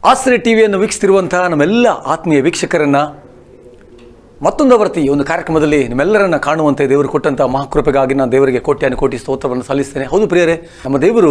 ಆಶ್ರಯ ಟಿವಿಯನ್ನು ವೀಕ್ಷಿಸ್ತಿರುವಂತಹ ನಮ್ಮೆಲ್ಲ ಆತ್ಮೀಯ ವೀಕ್ಷಕರನ್ನು ಮತ್ತೊಂದು ವರ್ತಿ ಈ ಒಂದು ಕಾರ್ಯಕ್ರಮದಲ್ಲಿ ನಿಮ್ಮೆಲ್ಲರನ್ನ ಕಾಣುವಂತೆ ದೇವರು ಕೊಟ್ಟಂಥ ಮಹಾಕೃಪೆಗಾಗಿ ನಾನು ದೇವರಿಗೆ ಕೋಟ್ಯಾನು ಕೋಟಿ ಸ್ತೋತ್ರವನ್ನು ಸಲ್ಲಿಸ್ತೇನೆ ಹೌದು ಪ್ರಿಯರೇ ನಮ್ಮ ದೇವರು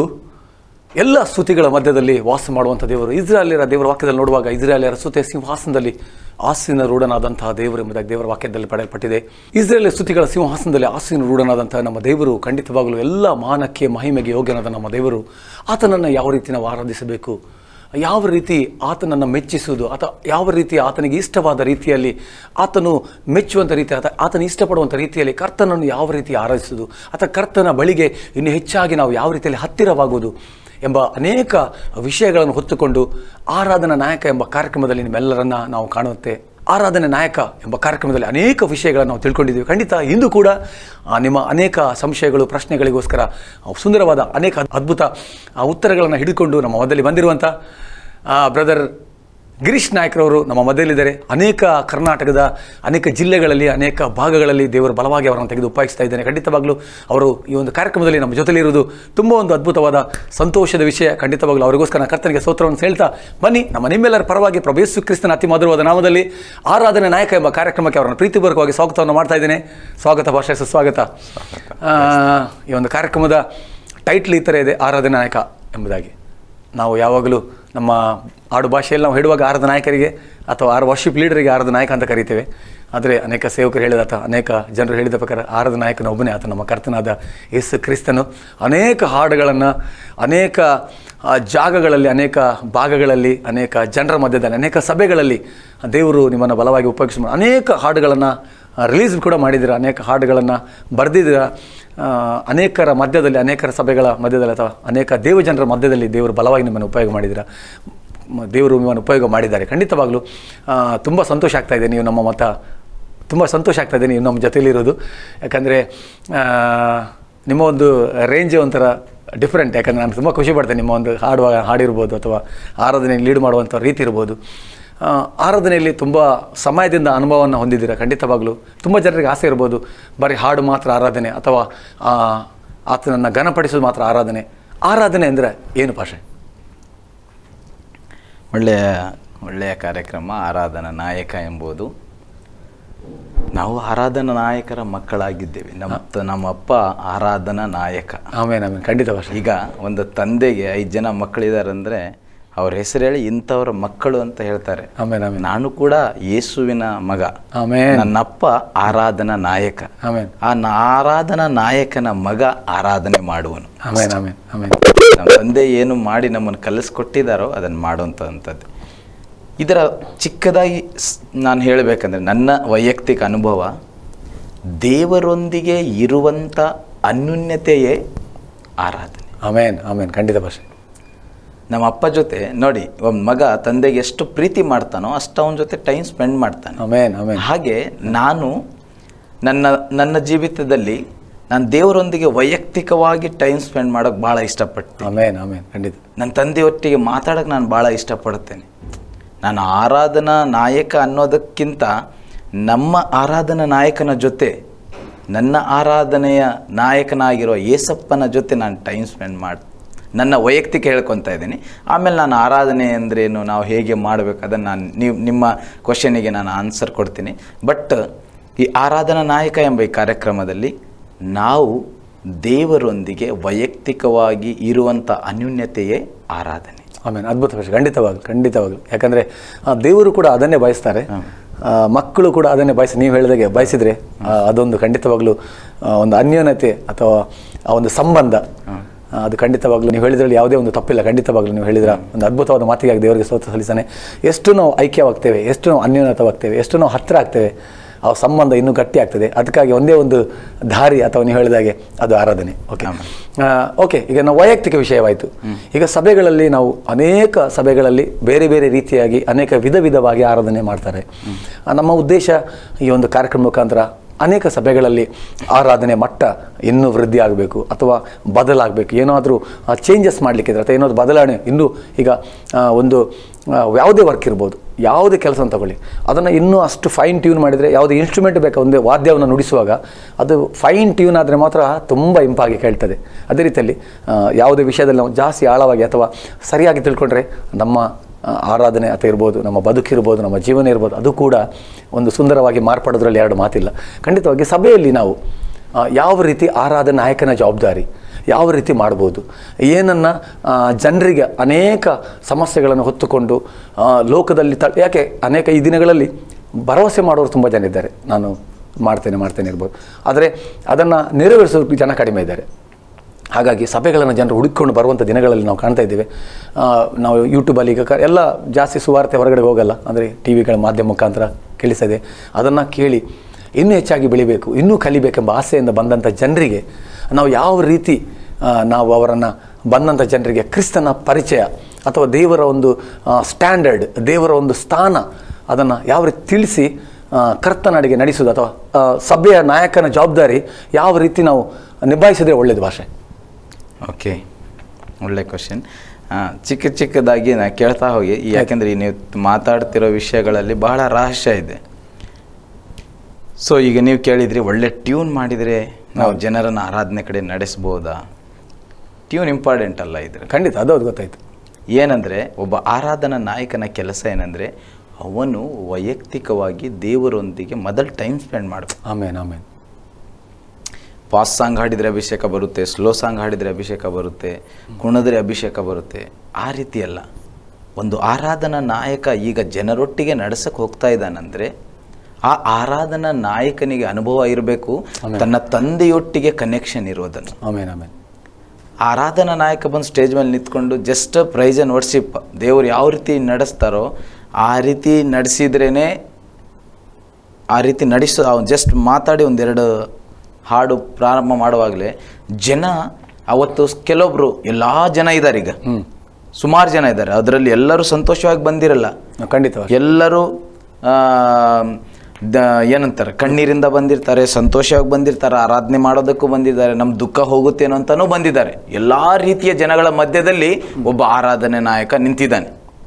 ಎಲ್ಲ ಸ್ತುತಿಗಳ ಮಧ್ಯದಲ್ಲಿ ವಾಸ ಮಾಡುವಂಥ ದೇವರು ಇಸ್ರಾಯೇಲರ ದೇವರ ವಾಕ್ಯದಲ್ಲಿ ನೋಡುವಾಗ ಇಸ್ರಾಯೇಲರ ಸ್ತುತಿಯ ಸಿಂಹಾಸನದಲ್ಲಿ ಆಸೀನ ರೂಢನಾದಂತಹ ದೇವರು ಎಂಬುದಾಗಿ ದೇವರ ವಾಕ್ಯದಲ್ಲಿ ಪಡೆಯಲ್ಪಟ್ಟಿದೆ ಇಸ್ರೇಲ್ ಸ್ತುತಿಗಳ ಸಿಂಹಾಸನದಲ್ಲಿ ಆಸೀನ ರೂಢನಾದಂತಹ ನಮ್ಮ ದೇವರು ಖಂಡಿತವಾಗಲೂ ಎಲ್ಲ ಮಾನಕ್ಕೆ ಮಹಿಮೆಗೆ ಯೋಗ್ಯನಾದ ನಮ್ಮ ದೇವರು ಆತನನ್ನು ಯಾವ ರೀತಿ ನಾವು ಆರಾಧಿಸಬೇಕು ಯಾವ ರೀತಿ ಆತನನ್ನು ಮೆಚ್ಚಿಸುವುದು ಅಥವಾ ಯಾವ ರೀತಿ ಆತನಿಗೆ ಇಷ್ಟವಾದ ರೀತಿಯಲ್ಲಿ ಆತನು ಮೆಚ್ಚುವಂಥ ರೀತಿ ಅಥವಾ ಆತನ ಇಷ್ಟಪಡುವಂಥ ರೀತಿಯಲ್ಲಿ ಕರ್ತನನ್ನು ಯಾವ ರೀತಿ ಆರಾಧಿಸುವುದು ಅಥವಾ ಕರ್ತನ ಬಳಿಗೆ ಇನ್ನು ಹೆಚ್ಚಾಗಿ ನಾವು ಯಾವ ರೀತಿಯಲ್ಲಿ ಹತ್ತಿರವಾಗುವುದು ಎಂಬ ಅನೇಕ ವಿಷಯಗಳನ್ನು ಹೊತ್ತುಕೊಂಡು ಆರಾಧನಾ ನಾಯಕ ಎಂಬ ಕಾರ್ಯಕ್ರಮದಲ್ಲಿ ನಿಮ್ಮೆಲ್ಲರನ್ನ ನಾವು ಕಾಣುತ್ತೆ ಆರಾಧನೆ ನಾಯಕ ಎಂಬ ಕಾರ್ಯಕ್ರಮದಲ್ಲಿ ಅನೇಕ ವಿಷಯಗಳನ್ನು ನಾವು ತಿಳ್ಕೊಂಡಿದ್ದೀವಿ ಖಂಡಿತ ಇಂದು ಕೂಡ ಆ, ನಿಮ್ಮ ಅನೇಕ ಸಂಶಯಗಳು ಪ್ರಶ್ನೆಗಳಿಗೋಸ್ಕರ ಆ, ಸುಂದರವಾದ ಅನೇಕ ಅದ್ಭುತ ಆ, ಉತ್ತರಗಳನ್ನು ಹಿಡಿದುಕೊಂಡು ನಮ್ಮ ಮಧ್ಯದಲ್ಲಿ ಬಂದಿರುವಂಥ ಬ್ರದರ್ ಗಿರೀಶ್ ನಾಯ್ಕರವರು ನಮ್ಮ ಮಧ್ಯದಲ್ಲಿದ್ದಾರೆ ಅನೇಕ ಕರ್ನಾಟಕದ ಅನೇಕ ಜಿಲ್ಲೆಗಳಲ್ಲಿ ಅನೇಕ ಭಾಗಗಳಲ್ಲಿ ದೇವರು ಬಲವಾಗಿ ಅವರನ್ನು ತೆಗೆದು ಉಪಯೋಗಿಸ್ತಾ ಇದ್ದಾನೆ ಖಂಡಿತವಾಗ್ಲೂ ಅವರು ಈ ಒಂದು ಕಾರ್ಯಕ್ರಮದಲ್ಲಿ ನಮ್ಮ ಜೊತೆಲಿರುವುದು ತುಂಬ ಒಂದು ಅದ್ಭುತವಾದ ಸಂತೋಷದ ವಿಷಯ ಖಂಡಿತವಾಗ್ಲೂ ಅವರಿಗೋಸ್ಕರ ನಾನು ಕರ್ತನಿಗೆ ಸ್ತೋತ್ರವನ್ನು ಹೇಳ್ತಾ ಬನ್ನಿ ನಮ್ಮ ನಿಮ್ಮೆಲ್ಲರ ಪರವಾಗಿ ಪ್ರಭು ಯೇಸು ಕ್ರಿಸ್ತನ ಅತಿ ಮಧುರವಾದ ನಾಮದಲ್ಲಿ ಆರಾಧನೆ ನಾಯಕ ಎಂಬ ಕಾರ್ಯಕ್ರಮಕ್ಕೆ ಅವರನ್ನು ಪ್ರೀತಿಪೂರ್ವಕವಾಗಿ ಸ್ವಾಗತವನ್ನು ಮಾಡ್ತಾ ಇದ್ದೇನೆ ಸ್ವಾಗತ ಭಾಷೆ ಸುಸ್ವಾಗತ ಆ, ಈ ಒಂದು ಕಾರ್ಯಕ್ರಮದ ಟೈಟ್ಲ್ ಈ ಥರ ಇದೆ ಆರಾಧನೆ ನಾಯಕ ಎಂಬುದಾಗಿ ನಾವು ಯಾವಾಗಲೂ ನಮ್ಮ ಆಡು ಭಾಷೆಯಲ್ಲಿ ನಾವು ಹೇಳುವಾಗ ಆರದ ನಾಯಕರಿಗೆ ಅಥವಾ ಆರು ವರ್ಷಿಪ್ ಲೀಡರಿಗೆ ಆರದ ನಾಯಕ ಅಂತ ಕರಿತೇವೆ ಆದರೆ ಅನೇಕ ಸೇವಕರು ಹೇಳಿದ ಅಥವಾ ಅನೇಕ ಜನರು ಹೇಳಿದ ಪ್ರಕಾರ ಆರದ ನಾಯಕನ ಒಬ್ಬನೇ ಆತ ನಮ್ಮ ಕರ್ತನಾದ ಯೇಸು ಕ್ರಿಸ್ತನು ಅನೇಕ ಹಾಡುಗಳನ್ನು ಅನೇಕ ಆ, ಜಾಗಗಳಲ್ಲಿ ಅನೇಕ ಭಾಗಗಳಲ್ಲಿ ಅನೇಕ ಜನರ ಮಧ್ಯದಲ್ಲಿ ಅನೇಕ ಸಭೆಗಳಲ್ಲಿ ದೇವರು ನಿಮ್ಮನ್ನು ಬಲವಾಗಿ ಉಪಯೋಗಿಸಿ ಅನೇಕ ಹಾಡುಗಳನ್ನು ರಿಲೀಸ್ ಕೂಡ ಮಾಡಿದ್ದೀರ ಅನೇಕ ಹಾಡುಗಳನ್ನು ಬರೆದಿದ್ದೀರ ಆ, ಅನೇಕರ ಮಧ್ಯದಲ್ಲಿ ಅನೇಕರ ಸಭೆಗಳ ಮಧ್ಯದಲ್ಲಿ ಅಥವಾ ಅನೇಕ ದೇವಜನರ ಮಧ್ಯದಲ್ಲಿ ದೇವರು ಬಲವಾಗಿ ನಿಮ್ಮನ್ನು ಉಪಯೋಗ ಮಾಡಿದ್ದೀರ ಮ- ದೇವರು ನಿಮ್ಮನ್ನು ಉಪಯೋಗ ಮಾಡಿದ್ದಾರೆ ಖಂಡಿತವಾಗಲೂ ತುಂಬ ಸಂತೋಷ ಆಗ್ತಾ ಇದೆ ನೀವು ನಮ್ಮ ಮತ ತುಂಬ ಸಂತೋಷ ಆಗ್ತಾ ಇದೆ ನೀವು ನಮ್ಮ ಜೊತೆಲಿರೋದು ಯಾಕಂದರೆ ನಿಮ್ಮ ಒಂದು ರೇಂಜೇ ಒಂಥರ ಡಿಫ್ರೆಂಟ್ ಯಾಕಂದರೆ ನಾನು ತುಂಬ ಖುಷಿ ಪಡ್ತೇನೆ ನಿಮ್ಮ ಒಂದು ಹಾಡುವ ಹಾಡಿರ್ಬೋದು ಅಥವಾ ಆರಾಧನೆ ಲೀಡ್ ಮಾಡುವಂಥ ರೀತಿ ಇರ್ಬೋದು ಆ, ಆರಾಧನೆಯಲ್ಲಿ ತುಂಬ ಸಮಯದಿಂದ ಅನುಭವವನ್ನು ಹೊಂದಿದ್ದೀರಾ ಖಂಡಿತವಾಗಲೂ ತುಂಬ ಜನರಿಗೆ ಆಸೆ ಇರ್ಬೋದು ಬರೀ ಹಾಡು ಮಾತ್ರ ಆರಾಧನೆ ಅಥವಾ ಆ, ಆತನನ್ನು ಘನಪಡಿಸೋದು ಮಾತ್ರ ಆರಾಧನೆ ಆರಾಧನೆ ಅಂದರೆ ಏನು ಭಾಷೆ ಒಳ್ಳೆಯ ಒಳ್ಳೆಯ ಕಾರ್ಯಕ್ರಮ ಆರಾಧನಾ ನಾಯಕ ಎಂಬುದು ನಾವು ಆರಾಧನಾ ನಾಯಕರ ಮಕ್ಕಳಾಗಿದ್ದೇವೆ ನಮ್ಮ ತ- ನಮ್ಮ ಅಪ್ಪ ಆರಾಧನಾ ನಾಯಕ ಆಮೇಲೆ ಆಮೇಲೆ ಖಂಡಿತ ಭಾಷೆ ಈಗ ಒಂದು ತಂದೆಗೆ ಐದು ಜನ ಮಕ್ಕಳಿದ್ದಾರೆ ಅಂದರೆ ಅವ್ರ ಹೆಸರು ಹೇಳಿ ಇಂಥವ್ರ ಮಕ್ಕಳು ಅಂತ ಹೇಳ್ತಾರೆ ಆಮೇಲೆ ಆಮೇಲೆ ನಾನು ಕೂಡ ಯೇಸುವಿನ ಮಗ ಆಮೇಲೆ ನನ್ನಪ್ಪ ಆರಾಧನಾ ನಾಯಕ ಆಮೇಲೆ ಆ ನ- ಆರಾಧನಾ ನಾಯಕನ ಮಗ ಆರಾಧನೆ ಮಾಡುವನು ಆಮೇಲೆ ಆಮೇಲೆ ಆಮೇಲೆ ನಮ್ಮ ತಂದೆ ಏನು ಮಾಡಿ ನಮ್ಮನ್ನು ಕಲಿಸ್ಕೊಟ್ಟಿದ್ದಾರೋ ಅದನ್ನು ಮಾಡುವಂಥದ್ದು ಇದರ ಚಿಕ್ಕದಾಗಿ ಸ್- ನಾನು ಹೇಳಬೇಕಂದ್ರೆ ನನ್ನ ವೈಯಕ್ತಿಕ ಅನುಭವ ದೇವರೊಂದಿಗೆ ಇರುವಂಥ ಅನ್ಯೂನ್ಯತೆಯೇ ಆರಾಧನೆ ಆಮೇನ್ ಆಮೇನ್ ಖಂಡಿತ ಭಾಷೆ ನಮ್ಮ ಅಪ್ಪ ಜೊತೆ ನೋಡಿ ಒಬ್ಬ ಮಗ ತಂದೆಗೆ ಎಷ್ಟು ಪ್ರೀತಿ ಮಾಡ್ತಾನೋ ಅಷ್ಟು ಅವನ ಜೊತೆ ಟೈಮ್ ಸ್ಪೆಂಡ್ ಮಾಡ್ತಾನೆ ಆಮೇನ್ ಆಮೇನ್ ಹಾಗೆ ನಾನು ನನ್ನ ನನ್ನ ಜೀವಿತದಲ್ಲಿ ನಾನು ದೇವರೊಂದಿಗೆ ವೈಯಕ್ತಿಕವಾಗಿ ಟೈಮ್ ಸ್ಪೆಂಡ್ ಮಾಡೋಕ್ಕೆ ಭಾಳ ಇಷ್ಟಪಡ್ತೀನಿ ಆಮೇನ್ ಆಮೇನ್ ಖಂಡಿತ ನನ್ನ ತಂದೆಯೊಟ್ಟಿಗೆ ಮಾತಾಡೋಕ್ಕೆ ನಾನು ಭಾಳ ಇಷ್ಟಪಡುತ್ತೇನೆ ನಾನು ಆರಾಧನಾ ನಾಯಕ ಅನ್ನೋದಕ್ಕಿಂತ ನಮ್ಮ ಆರಾಧನಾ ನಾಯಕನ ಜೊತೆ ನನ್ನ ಆರಾಧನೆಯ ನಾಯಕನಾಗಿರೋ ಏಸಪ್ಪನ ಜೊತೆ ನಾನು ಟೈಮ್ ಸ್ಪೆಂಡ್ ಮಾಡಿ ನನ್ನ ವೈಯಕ್ತಿಕ ಹೇಳ್ಕೊತಾ ಇದ್ದೀನಿ ಆಮೇಲೆ ನಾನು ಆರಾಧನೆ ಅಂದ್ರೇನು ನಾವು ಹೇಗೆ ಮಾಡಬೇಕು ಅದನ್ನು ನಾನು ನೀವು ನಿಮ್ಮ ಕ್ವಶನಿಗೆ ನಾನು ಆನ್ಸರ್ ಕೊಡ್ತೀನಿ ಬಟ್ ಈ ಆರಾಧನಾ ನಾಯಕ ಎಂಬ ಈ ಕಾರ್ಯಕ್ರಮದಲ್ಲಿ ನಾವು ದೇವರೊಂದಿಗೆ ವೈಯಕ್ತಿಕವಾಗಿ ಇರುವಂಥ ಅನ್ಯೂನ್ಯತೆಯೇ ಆರಾಧನೆ ಆಮೇಲೆ ಅದ್ಭುತ ಭಾಷೆ ಖಂಡಿತವಾಗ್ಲು ಖಂಡಿತವಾಗ್ಲು ಯಾಕಂದರೆ ದೇವರು ಕೂಡ ಅದನ್ನೇ ಬಯಸ್ತಾರೆ ಆ, ಮಕ್ಕಳು ಕೂಡ ಅದನ್ನೇ ಬಯಸಿ ನೀವು ಹೇಳಿದಾಗೆ ಬಯಸಿದರೆ ಆ, ಅದೊಂದು ಖಂಡಿತವಾಗ್ಲೂ ಆ, ಒಂದು ಅನ್ಯೋನ್ಯತೆ ಅಥವಾ ಆ ಒಂದು ಸಂಬಂಧ ಆ, ಅದು ಖಂಡಿತವಾಗ್ಲೂ ನೀವು ಹೇಳಿದ್ರಲ್ಲಿ ಯಾವುದೇ ಒಂದು ತಪ್ಪಿಲ್ಲ ಖಂಡಿತವಾಗ್ಲೂ ನೀವು ಹೇಳಿದ್ರ ಒಂದು ಅದ್ಭುತವಾದ ಮಾತಿಗಾಗಿ ದೇವರಿಗೆ ಸ್ತೋತ್ರ ಸಲ್ಲಿಸಾನೆ ಎಷ್ಟು ನಾವು ಐಕ್ಯವಾಗ್ತೇವೆ ಎಷ್ಟು ನಾವು ಅನ್ಯೋನ್ಯತವಾಗ್ತೇವೆ ಎಷ್ಟು ನಾವು ಹತ್ತಿರ ಆಗ್ತೇವೆ ಆ ಸಂಬಂಧ ಇನ್ನೂ ಗಟ್ಟಿ ಆಗ್ತದೆ ಅದಕ್ಕಾಗಿ ಒಂದೇ ಒಂದು ದಾರಿ ಅಥವಾ ನೀವು ಹೇಳಿದಾಗೆ ಅದು ಆರಾಧನೆ ಓಕೆ ಓಕೆ ಈಗ ನಾವು ವೈಯಕ್ತಿಕ ವಿಷಯವಾಯಿತು ಈಗ ಸಭೆಗಳಲ್ಲಿ ನಾವು ಅನೇಕ ಸಭೆಗಳಲ್ಲಿ ಬೇರೆ ಬೇರೆ ರೀತಿಯಾಗಿ ಅನೇಕ ವಿಧ ವಿಧವಾಗಿ ಆರಾಧನೆ ಮಾಡ್ತಾರೆ ಆ, ನಮ್ಮ ಉದ್ದೇಶ ಈ ಒಂದು ಕಾರ್ಯಕ್ರಮ ಮುಖಾಂತರ ಅನೇಕ ಸಭೆಗಳಲ್ಲಿ ಆರಾಧನೆ ಮಟ್ಟ ಇನ್ನೂ ವೃದ್ಧಿ ಆಗಬೇಕು ಅಥವಾ ಬದಲಾಗಬೇಕು ಏನಾದರೂ ಚೇಂಜಸ್ ಮಾಡಲಿಕ್ಕಿದ್ರೆ ಅಥವಾ ಏನಾದರೂ ಬದಲಾವಣೆ ಇನ್ನೂ ಈಗ ಆ, ಒಂದು ಆ, ಯಾವುದೇ ವರ್ಕ್ ಇರ್ಬೋದು ಯಾವುದೇ ಕೆಲಸ ತಗೊಳ್ಳಿ ಅದನ್ನು ಇನ್ನೂ ಅಷ್ಟು ಫೈನ್ ಟ್ಯೂನ್ ಮಾಡಿದರೆ ಯಾವುದೇ ಇನ್ಸ್ಟ್ರೂಮೆಂಟ್ ಬೇಕಾ ಒಂದೇ ವಾದ್ಯವನ್ನು ನುಡಿಸುವಾಗ ಅದು ಫೈನ್ ಟ್ಯೂನ್ ಆದರೆ ಮಾತ್ರ ತುಂಬ ಇಂಪಾಗಿ ಕೇಳ್ತದೆ ಅದೇ ರೀತಿಯಲ್ಲಿ ಆ, ಯಾವುದೇ ವಿಷಯದಲ್ಲಿ ನಾವು ಜಾಸ್ತಿ ಆಳವಾಗಿ ಅಥವಾ ಸರಿಯಾಗಿ ತಿಳ್ಕೊಂಡ್ರೆ ನಮ್ಮ ಆ, ಆರಾಧನೆ ಅಥವಾ ಇರ್ಬೋದು ನಮ್ಮ ಬದುಕಿರ್ಬೋದು ನಮ್ಮ ಜೀವನ ಇರ್ಬೋದು ಅದು ಕೂಡ ಒಂದು ಸುಂದರವಾಗಿ ಮಾರ್ಪಡೋದ್ರಲ್ಲಿ ಎರಡು ಮಾತಿಲ್ಲ ಖಂಡಿತವಾಗಿ ಸಭೆಯಲ್ಲಿ ನಾವು ಆ, ಯಾವ ರೀತಿ ಆರಾಧನೆ ನಾಯಕನ ಜವಾಬ್ದಾರಿ ಯಾವ ರೀತಿ ಮಾಡ್ಬೋದು ಏನನ್ನು ಜನರಿಗೆ ಅನೇಕ ಸಮಸ್ಯೆಗಳನ್ನು ಹೊತ್ತುಕೊಂಡು ಆ, ಲೋಕದಲ್ಲಿ ತ ಯಾಕೆ ಅನೇಕ ಈ ದಿನಗಳಲ್ಲಿ ಭರವಸೆ ಮಾಡೋರು ತುಂಬ ಜನ ಇದ್ದಾರೆ ನಾನು ಮಾಡ್ತೇನೆ ಮಾಡ್ತೇನೆ ಇರ್ಬೋದು ಆದರೆ ಅದನ್ನು ನೆರವೇರಿಸೋದಕ್ಕೆ ಜನ ಕಡಿಮೆ ಇದ್ದಾರೆ ಹಾಗಾಗಿ ಸಭೆಗಳನ್ನು ಜನರು ಹುಡುಕಿಕೊಂಡು ಬರುವಂಥ ದಿನಗಳಲ್ಲಿ ನಾವು ಕಾಣ್ತಾ ಇದ್ದೇವೆ ಆ, ನಾವು ಯೂಟ್ಯೂಬಲ್ಲಿ ಈಗ ಕ ಎಲ್ಲ ಜಾಸ್ತಿ ಸುವಾರ್ತೆ ಹೊರಗಡೆ ಹೋಗಲ್ಲ ಅಂದರೆ ಟಿ ವಿಗಳ ಮಾಧ್ಯಮ ಮುಖಾಂತರ ಕೇಳಿಸದೆ ಅದನ್ನು ಕೇಳಿ ಇನ್ನೂ ಹೆಚ್ಚಾಗಿ ಬೆಳಿಬೇಕು ಇನ್ನೂ ಕಲಿಬೇಕೆಂಬ ಆಸೆಯಿಂದ ಬಂದಂಥ ಜನರಿಗೆ ನಾವು ಯಾವ ರೀತಿ ಆ, ನಾವು ಅವರನ್ನು ಬಂದಂಥ ಜನರಿಗೆ ಕ್ರಿಸ್ತನ ಪರಿಚಯ ಅಥವಾ ದೇವರ ಒಂದು ಸ್ಟ್ಯಾಂಡರ್ಡ್ ದೇವರ ಒಂದು ಸ್ಥಾನ ಅದನ್ನು ಯಾವ ರೀತಿ ತಿಳಿಸಿ ಆ, ಕರ್ತನಾಡಿಗೆ ನಡೆಸೋದು ಅಥವಾ ಆ, ಸಭೆಯ ನಾಯಕನ ಜವಾಬ್ದಾರಿ ಯಾವ ರೀತಿ ನಾವು ನಿಭಾಯಿಸಿದ್ರೆ ಒಳ್ಳೆಯದು ಭಾಷೆ ಓಕೆ ಒಳ್ಳೆ ಕ್ವಶನ್ ಚಿಕ್ಕ ಚಿಕ್ಕದಾಗಿ ನಾ ಕೇಳ್ತಾ ಹೋಗಿ ಯಾಕೆಂದ್ರೆ ಈ ನೀವು ಮಾತಾಡ್ತಿರೋ ವಿಷಯಗಳಲ್ಲಿ ಬಹಳ ರಹಸ್ಯ ಇದೆ ಸೊ ಈಗ ನೀವು ಕೇಳಿದ್ರಿ ಒಳ್ಳೆ ಟ್ಯೂನ್ ಮಾಡಿದರೆ ನಾವು ಜನರನ್ನು ಆರಾಧನೆ ಕಡೆ ನಡೆಸ್ಬೋದಾ ಟ್ಯೂನ್ ಇಂಪಾರ್ಟೆಂಟ್ ಅಲ್ಲ ಇದ್ರೆ ಖಂಡಿತ ಅದು ಅದು ಗೊತ್ತಾಯ್ತು ಏನಂದರೆ ಒಬ್ಬ ಆರಾಧನಾ ನಾಯಕನ ಕೆಲಸ ಏನಂದರೆ ಅವನು ವೈಯಕ್ತಿಕವಾಗಿ ದೇವರೊಂದಿಗೆ ಮೊದಲು ಟೈಮ್ ಸ್ಪೆಂಡ್ ಮಾಡಬೇಕು ಆಮೇನ್ ಆಮೇನ್ ಫಾಸ್ಟ್ ಸಾಂಗ್ ಹಾಡಿದರೆ ಅಭಿಷೇಕ ಬರುತ್ತೆ ಸ್ಲೋ ಸಾಂಗ್ ಹಾಡಿದರೆ ಅಭಿಷೇಕ ಬರುತ್ತೆ ಕುಣಿದ್ರೆ ಅಭಿಷೇಕ ಬರುತ್ತೆ ಆ ರೀತಿ ಅಲ್ಲ ಒಂದು ಆರಾಧನಾ ನಾಯಕ ಈಗ ಜನರೊಟ್ಟಿಗೆ ನಡೆಸಕ್ಕೆ ಹೋಗ್ತಾ ಇದ್ದಾನಂದ್ರೆ ಆ ಆರಾಧನಾ ನಾಯಕನಿಗೆ ಅನುಭವ ಇರಬೇಕು ತನ್ನ ತಂದೆಯೊಟ್ಟಿಗೆ ಕನೆಕ್ಷನ್ ಇರೋದನ್ನು ಆಮೇನ್ ಆಮೇನ್ ಆರಾಧನಾ ನಾಯಕ ಬಂದು ಸ್ಟೇಜ್ ಮೇಲೆ ನಿಂತ್ಕೊಂಡು ಜಸ್ಟ್ ಪ್ರೈಸ್ ಆ್ಯಂಡ್ ವರ್ಶಿಪ್ ದೇವರು ಯಾವ ರೀತಿ ನಡೆಸ್ತಾರೋ ಆ ರೀತಿ ನಡೆಸಿದ್ರೇ ಆ ರೀತಿ ನಡೆಸೋ ಅವ್ನು ಜಸ್ಟ್ ಮಾತಾಡಿ ಒಂದೆರಡು ಹಾಡು ಪ್ರಾರಂಭ ಮಾಡುವಾಗಲೇ ಜನ ಅವತ್ತು ಕೆಲವೊಬ್ರು ಎಲ್ಲ ಜನ ಇದ್ದಾರೆ ಈಗ ಸುಮಾರು ಜನ ಇದ್ದಾರೆ ಅದರಲ್ಲಿ ಎಲ್ಲರೂ ಸಂತೋಷವಾಗಿ ಬಂದಿರಲ್ಲ ಖಂಡಿತವಾಗಿ ಎಲ್ಲರೂ ಆ, ದ ಏನಂತಾರೆ ಕಣ್ಣೀರಿಂದ ಬಂದಿರ್ತಾರೆ ಸಂತೋಷವಾಗಿ ಬಂದಿರ್ತಾರೆ ಆರಾಧನೆ ಮಾಡೋದಕ್ಕೂ ಬಂದಿದ್ದಾರೆ ನಮ್ಮ ದುಃಖ ಹೋಗುತ್ತೇನೋ ಅಂತಲೂ ಬಂದಿದ್ದಾರೆ ಎಲ್ಲ ರೀತಿಯ ಜನಗಳ ಮಧ್ಯದಲ್ಲಿ ಒಬ್ಬ ಆರಾಧನೆ ನಾಯಕ ನಿಂತಿದ್ದಾನೆ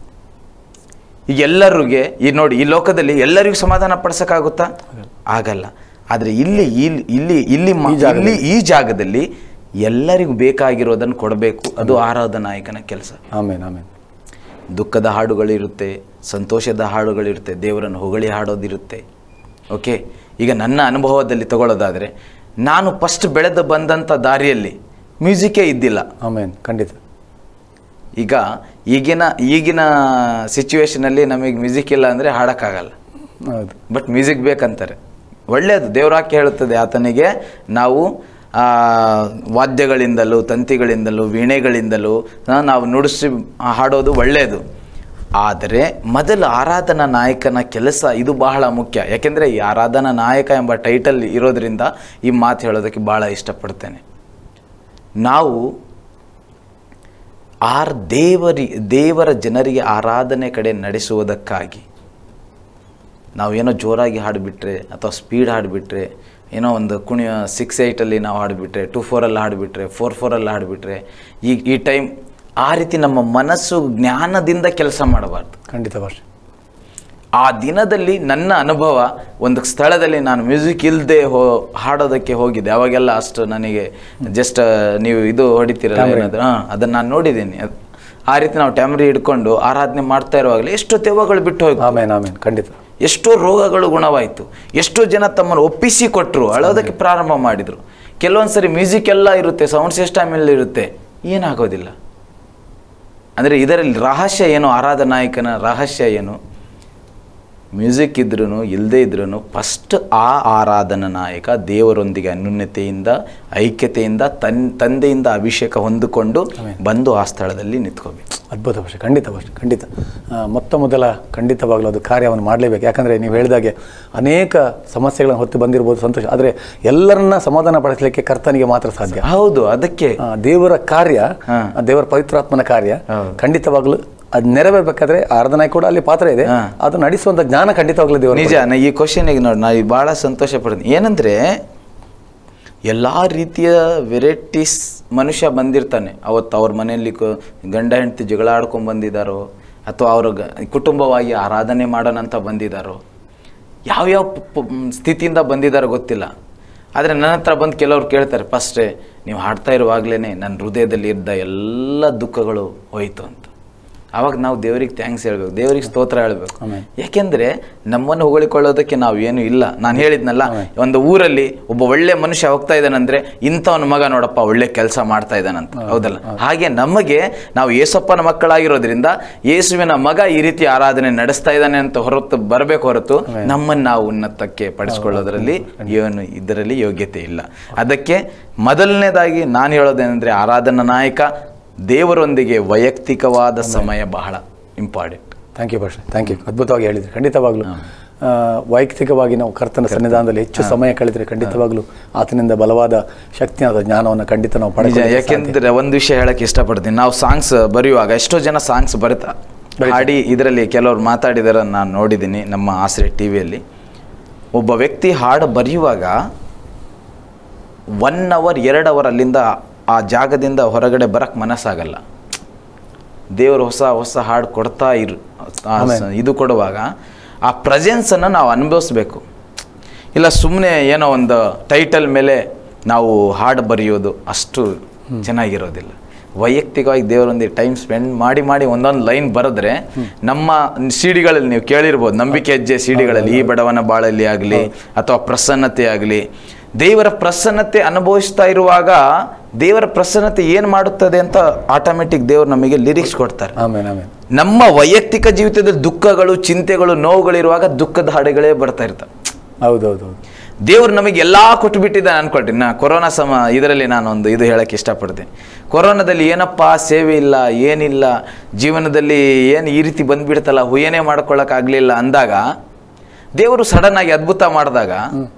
ಈಗ ಎಲ್ಲರಿಗೆ ಈ ನೋಡಿ ಈ ಲೋಕದಲ್ಲಿ ಎಲ್ಲರಿಗೂ ಸಮಾಧಾನ ಪಡಿಸೋಕ್ಕಾಗುತ್ತಾ ಆಗಲ್ಲ ಆದರೆ ಇಲ್ಲಿ ಇಲ್ಲಿ ಇಲ್ಲಿ ಇಲ್ಲಿ ಮ- ಇಲ್ಲಿ ಈ ಜಾಗದಲ್ಲಿ ಎಲ್ಲರಿಗೂ ಬೇಕಾಗಿರೋದನ್ನು ಕೊಡಬೇಕು ಅದು ಆರಾಧನಾ ನಾಯಕನ ಕೆಲಸ ಆಮೇನ್ ಆಮೇನ್ ದುಃಖದ ಹಾಡುಗಳಿರುತ್ತೆ ಸಂತೋಷದ ಹಾಡುಗಳಿರುತ್ತೆ ದೇವರನ್ನು ಹೊಗಳಿ ಹಾಡೋದಿರುತ್ತೆ ಓಕೆ ಈಗ ನನ್ನ ಅನುಭವದಲ್ಲಿ ತಗೊಳ್ಳೋದಾದರೆ ನಾನು ಫಸ್ಟ್ ಬೆಳೆದು ಬಂದಂಥ ದಾರಿಯಲ್ಲಿ ಮ್ಯೂಸಿಕ್ಕೇ ಇದ್ದಿಲ್ಲ ಆಮೇನ್ ಖಂಡಿತ ಈಗ ಈಗಿನ ಈಗಿನ ಸಿಚುವೇಶನಲ್ಲಿ ನಮಗೆ ಮ್ಯೂಸಿಕ್ ಇಲ್ಲ ಅಂದರೆ ಹಾಡೋಕ್ಕಾಗಲ್ಲ ಹೌದು ಬಟ್ ಮ್ಯೂಸಿಕ್ ಬೇಕಂತಾರೆ ಒಳ್ಳೆಯದು ದೇವರಾಕೆ ಹೇಳುತ್ತದೆ ಆತನಿಗೆ ನಾವು ಆ, ವಾದ್ಯಗಳಿಂದಲೂ ತಂತಿಗಳಿಂದಲೂ ವೀಣೆಗಳಿಂದಲೂ ಆ, ನಾವು ನುಡಿಸಿ ಹಾಡೋದು ಒಳ್ಳೆಯದು ಆದರೆ ಮೊದಲು ಆರಾಧನಾ ನಾಯಕನ ಕೆಲಸ ಇದು ಬಹಳ ಮುಖ್ಯ ಯಾಕೆಂದರೆ ಈ ಆರಾಧನಾ ನಾಯಕ ಎಂಬ ಟೈಟಲ್ ಇರೋದ್ರಿಂದ ಈ ಮಾತು ಹೇಳೋದಕ್ಕೆ ಭಾಳ ಇಷ್ಟಪಡ್ತೇನೆ ನಾವು ಆರ್ ದೇವರಿ ದೇವರ ಜನರಿಗೆ ಆರಾಧನೆ ಕಡೆ ನಡೆಸುವುದಕ್ಕಾಗಿ ನಾವು ಏನೋ ಜೋರಾಗಿ ಹಾಡಿಬಿಟ್ರೆ ಅಥವಾ ಸ್ಪೀಡ್ ಹಾಡಿಬಿಟ್ರೆ ಏನೋ ಒಂದು ಕುಣಿಯ ಸಿಕ್ಸ್ ಏಯ್ಟಲ್ಲಿ ನಾವು ಹಾಡಿಬಿಟ್ರೆ ಟೂ ಫೋರಲ್ಲಿ ಹಾಡಿಬಿಟ್ರೆ ಫೋರ್ ಫೋರಲ್ಲಿ ಹಾಡಿಬಿಟ್ರೆ ಈ ಈ ಟೈಮ್ ಆ ರೀತಿ ನಮ್ಮ ಮನಸ್ಸು ಜ್ಞಾನದಿಂದ ಕೆಲಸ ಮಾಡಬಾರ್ದು ಖಂಡಿತ ಭಾಷೆ ಆ ದಿನದಲ್ಲಿ ನನ್ನ ಅನುಭವ ಒಂದು ಸ್ಥಳದಲ್ಲಿ ನಾನು ಮ್ಯೂಸಿಕ್ ಇಲ್ಲದೆ ಹೋ ಹಾಡೋದಕ್ಕೆ ಹೋಗಿದ್ದೆ ಅವಾಗೆಲ್ಲ ಅಷ್ಟು ನನಗೆ ಜಸ್ಟ್ ನೀವು ಇದು ಹೊಡಿತೀರಲ್ಲ ಏನಾದ್ರು ಹಾಂ ಅದನ್ನು ನಾನು ನೋಡಿದ್ದೀನಿ ಅದ್- ಆ ರೀತಿ ನಾವು ಟ್ಯಾಮ್ರಿ ಹಿಡ್ಕೊಂಡು ಆರಾಧನೆ ಮಾಡ್ತಾ ಇರುವಾಗಲೇ ಎಷ್ಟೋ ದೆವ್ವಗಳು ಬಿಟ್ಟು ಹೋಗಿ ಆಮೇನ್ ಆಮೇನ್ ಖಂಡಿತ ಎಷ್ಟೋ ರೋಗಗಳು ಗುಣವಾಯಿತು ಎಷ್ಟೋ ಜನ ತಮ್ಮನ್ನು ಒಪ್ಪಿಸಿ ಕೊಟ್ಟರು ಅಳೋದಕ್ಕೆ ಪ್ರಾರಂಭ ಮಾಡಿದರು ಕೆಲವೊಂದು ಸರಿ ಮ್ಯೂಸಿಕ್ ಎಲ್ಲ ಇರುತ್ತೆ ಸೌಂಡ್ ಸಿಸ್ಟಮ್ ಎಲ್ಲ ಇರುತ್ತೆ ಏನಾಗೋದಿಲ್ಲ ಅಂದರೆ ಇದರಲ್ಲಿ ರಹಸ್ಯ ಏನು ಆರಾಧ ನಾಯಕನ ರಹಸ್ಯ ಏನು ಮ್ಯೂಸಿಕ್ ಇದ್ರೂ ಇಲ್ಲದೇ ಇದ್ರೂ ಫಸ್ಟ್ ಆ ಆರಾಧನಾ ನಾಯಕ ದೇವರೊಂದಿಗೆ ಅನ್ಯೂನ್ಯತೆಯಿಂದ ಐಕ್ಯತೆಯಿಂದ ತನ್ ತಂದೆಯಿಂದ ಅಭಿಷೇಕ ಹೊಂದಿಕೊಂಡು ಬಂದು ಆ ಸ್ಥಳದಲ್ಲಿ ನಿಂತ್ಕೋಬೇಕು ಅದ್ಭುತ ಭಾಷೆ ಖಂಡಿತ ಭಾಷೆ ಖಂಡಿತ ಆ, ಮೊತ್ತ ಮೊದಲ ಖಂಡಿತವಾಗ್ಲೂ ಅದು ಕಾರ್ಯವನ್ನು ಮಾಡಲೇಬೇಕು ಯಾಕಂದರೆ ನೀವು ಹೇಳಿದಾಗೆ ಅನೇಕ ಸಮಸ್ಯೆಗಳನ್ನು ಹೊತ್ತು ಬಂದಿರ್ಬೋದು ಸಂತೋಷ ಆದರೆ ಎಲ್ಲರನ್ನ ಸಮಾಧಾನ ಪಡಿಸಲಿಕ್ಕೆ ಕರ್ತನಿಗೆ ಮಾತ್ರ ಸಾಧ್ಯ ಹೌದು ಅದಕ್ಕೆ ಆ, ದೇವರ ಕಾರ್ಯ ಹಾ. ಆ, ದೇವರ ಪವಿತ್ರಾತ್ಮನ ಕಾರ್ಯ ಹೌದು. ಖಂಡಿತವಾಗ್ಲೂ ಅದು ನೆರವೇರ್ಬೇಕಾದ್ರೆ ಆರಾಧನೆ ಕೂಡ ಅಲ್ಲಿ ಪಾತ್ರ ಇದೆ ಹಾ. ಅದು ನಡೆಸುವಂತ ಜ್ಞಾನ ಖಂಡಿತವಾಗ್ಲೂ ದೇವರು ನಿಜ ನಾ ಈ ಕ್ವಶನಿಗೆ ನೋಡಿ ನಾ ಭಾಳ ಸಂತೋಷ ಪಡ್ತೀನಿ ಏನಂದರೆ ಎಲ್ಲ ರೀತಿಯ ವೆರೈಟೀಸ್ ಮನುಷ್ಯ ಬಂದಿರ್ತಾನೆ ಅವತ್ತು ಅವ್ರ ಮನೆಯಲ್ಲಿ ಕ- ಗಂಡ ಹೆಂಡತಿ ಜಗಳ ಆಡ್ಕೊಂಡು ಬಂದಿದ್ದಾರೋ ಅಥವಾ ಅವ್ರ ಗ- ಕುಟುಂಬವಾಗಿ ಆರಾಧನೆ ಮಾಡೋಣ ಅಂತ ಬಂದಿದ್ದಾರೋ ಯಾವ್ಯಾವ ಪ- ಪ- ಸ್ಥಿತಿಯಿಂದ ಬಂದಿದ್ದಾರೋ ಗೊತ್ತಿಲ್ಲ ಆದರೆ ನನ್ನ ಹತ್ರ ಬಂದು ಕೆಲವ್ರು ಕೇಳ್ತಾರೆ ಫಸ್ಟೇ ನೀವು ಹಾಡ್ತಾ ಇರುವಾಗಲೇ ನನ್ನ ಹೃದಯದಲ್ಲಿ ಇದ್ದ ಎಲ್ಲ ದುಃಖಗಳು ಹೋಯಿತು ಅಂತ ಅವಾಗ ನಾವು ದೇವರಿಗೆ ಥ್ಯಾಂಕ್ಸ್ ಹೇಳ್ಬೇಕು ದೇವರಿಗೆ ಸ್ತೋತ್ರ ಹೇಳ್ಬೇಕು ಆಮೆನ್. ಯಾಕೆಂದ್ರೆ ನಮ್ಮನ್ನು ಹೊಗಳಿಕೊಳ್ಳೋದಕ್ಕೆ ನಾವು ಏನು ಇಲ್ಲ ನಾನು ಹೇಳಿದ್ನಲ್ಲ ಒಂದು ಊರಲ್ಲಿ ಒಬ್ಬ ಒಳ್ಳೆ ಮನುಷ್ಯ ಹೋಗ್ತಾ ಇದ್ದಾನಂದ್ರೆ ಇಂಥವನ ಮಗ ನೋಡಪ್ಪ ಒಳ್ಳೆ ಕೆಲಸ ಮಾಡ್ತಾ ಇದ್ದಾನಂತ ಹೌದಲ್ಲ ಹಾಗೆ ನಮಗೆ ನಾವು ಯೇಸಪ್ಪನ ಮಕ್ಕಳಾಗಿರೋದ್ರಿಂದ ಯೇಸುವಿನ ಮಗ ಈ ರೀತಿ ಆರಾಧನೆ ನಡೆಸ್ತಾ ಇದ್ದಾನೆ ಅಂತ ಹೊರತು ಬರಬೇಕು ಹೊರತು ನಮ್ಮನ್ನು ನಾವು ಉನ್ನತಕ್ಕೆ ಪಡಿಸ್ಕೊಳ್ಳೋದ್ರಲ್ಲಿ ಏನು ಇದರಲ್ಲಿ ಯೋಗ್ಯತೆ ಇಲ್ಲ ಅದಕ್ಕೆ ಮೊದಲನೇದಾಗಿ ನಾನು ಹೇಳೋದೇನೆಂದ್ರೆ ಆರಾಧನಾ ನಾಯಕ ದೇವರೊಂದಿಗೆ ವೈಯಕ್ತಿಕವಾದ ಸಮಯ ಬಹಳ important thank you Basha thank you ಅದ್ಭುತವಾಗಿ ಹೇಳಿದ್ರಿ ಖಂಡಿತವಾಗ್ಲೂ ಆ, ವೈಯಕ್ತಿಕವಾಗಿ ನಾವು ಕರ್ತನ ಸನ್ನಿಧಾನದಲ್ಲಿ ಹೆಚ್ಚು ಸಮಯ ಕಳೆದ್ರೆ ಖಂಡಿತವಾಗ್ಲೂ ಆತನಿಂದ ಬಲವಾದ ಶಕ್ತಿಯಾದ ಜ್ಞಾನವನ್ನು ಖಂಡಿತ ನಾವು ನಿಜ ಪಡೆದ ಯಾಕೆಂದ್ರೆ ಒಂದು ವಿಷಯ ಹೇಳಕ್ ಇಷ್ಟಪಡ್ತೀನಿ ನಾವು ಸಾಂಗ್ಸ್ ಬರೆಯುವಾಗ ಎಷ್ಟೋ ಜನ ಸಾಂಗ್ಸ್ ಬರುತ್ತಾ ಹಾಡಿ ಇದರಲ್ಲಿ ಕೆಲವ್ರು ಮಾತಾಡಿದಾರ ನಾನು ನೋಡಿದ್ದೀನಿ ನಮ್ಮ ಆಸರೆ ಟಿ ವಿಯಲ್ಲಿ ಒಬ್ಬ ವ್ಯಕ್ತಿ ಹಾಡು ಬರೆಯುವಾಗ ಒನ್ ಅವರ್ ಎರಡು ಅವರ್ ಅಲ್ಲಿಂದ ಆ ಜಾಗದಿಂದ ಹೊರಗಡೆ ಬರಕ್ಕೆ ಮನಸ್ಸಾಗಲ್ಲ ದೇವರು ಹೊಸ ಹೊಸ ಹಾಡು ಕೊಡ್ತಾ ಇರು ಆ ಸ- ಇದು ಕೊಡುವಾಗ ಆ ಪ್ರೆಸೆನ್ಸನ್ನು ನಾವು ಅನುಭವಿಸ್ಬೇಕು ಇಲ್ಲ ಸುಮ್ಮನೆ ಏನೋ ಒಂದು ಟೈಟಲ್ ಮೇಲೆ ನಾವು ಹಾಡು ಬರೆಯೋದು ಅಷ್ಟು ಚೆನ್ನಾಗಿರೋದಿಲ್ಲ ವೈಯಕ್ತಿಕವಾಗಿ ದೇವರೊಂದಿಗೆ ಟೈಮ್ ಸ್ಪೆಂಡ್ ಮಾಡಿ ಮಾಡಿ ಒಂದೊಂದು ಲೈನ್ ಬರೆದ್ರೆ ನಮ್ಮ ಸಿಡಿಗಳಲ್ಲಿ ನೀವು ಕೇಳಿರ್ಬೋದು ನಂಬಿಕೆ ಹೆಜ್ಜೆ ಸಿಡಿಗಳಲ್ಲಿ ಈ ಬಡವನ ಬಾಳಲ್ಲಿ ಆಗಲಿ ಅಥವಾ ಪ್ರಸನ್ನತೆ ಆಗಲಿ ದೇವರ ಪ್ರಸನ್ನತೆ ಅನುಭವಿಸ್ತಾ ಇರುವಾಗ ದೇವರ ಪ್ರಸನ್ನತೆ ಏನು ಮಾಡುತ್ತದೆ ಅಂತ ಆಟೋಮೆಟಿಕ್ ದೇವರು ನಮಗೆ ಲಿರಿಕ್ಸ್ ಕೊಡ್ತಾರೆ ಆಮೇಲೆ ಆಮೇಲೆ ನಮ್ಮ ವೈಯಕ್ತಿಕ ಜೀವಿತದಲ್ಲಿ ದುಃಖಗಳು ಚಿಂತೆಗಳು ನೋವುಗಳಿರುವಾಗ ದುಃಖದ ಹಾಡುಗಳೇ ಬರ್ತಾ ಇರ್ತವೆ ಹೌದೌದು ದೇವ್ರು ನಮಗೆ ಎಲ್ಲ ಕೊಟ್ಟು ಬಿಟ್ಟಿದ್ದಾನೆ ಅನ್ಕೊಳ್ತೀನಿ ನಾ ಕೊರೋನಾ ಸಮ ಇದರಲ್ಲಿ ನಾನು ಒಂದು ಇದು ಹೇಳಕ್ಕೆ ಇಷ್ಟಪಡ್ತೀನಿ ಕೊರೋನಾದಲ್ಲಿ ಏನಪ್ಪ ಸೇವೆ ಇಲ್ಲ ಏನಿಲ್ಲ ಜೀವನದಲ್ಲಿ ಏನು ಈ ರೀತಿ ಬಂದ್ಬಿಡ್ತಲ್ಲ ಹುಯ್ಯನೇ ಮಾಡ್ಕೊಳ್ಳೋಕ್ಕಾಗಲಿಲ್ಲ ಅಂದಾಗ ದೇವರು ಸಡನ್ ಆಗಿ ಅದ್ಭುತ ಮಾಡಿದಾಗ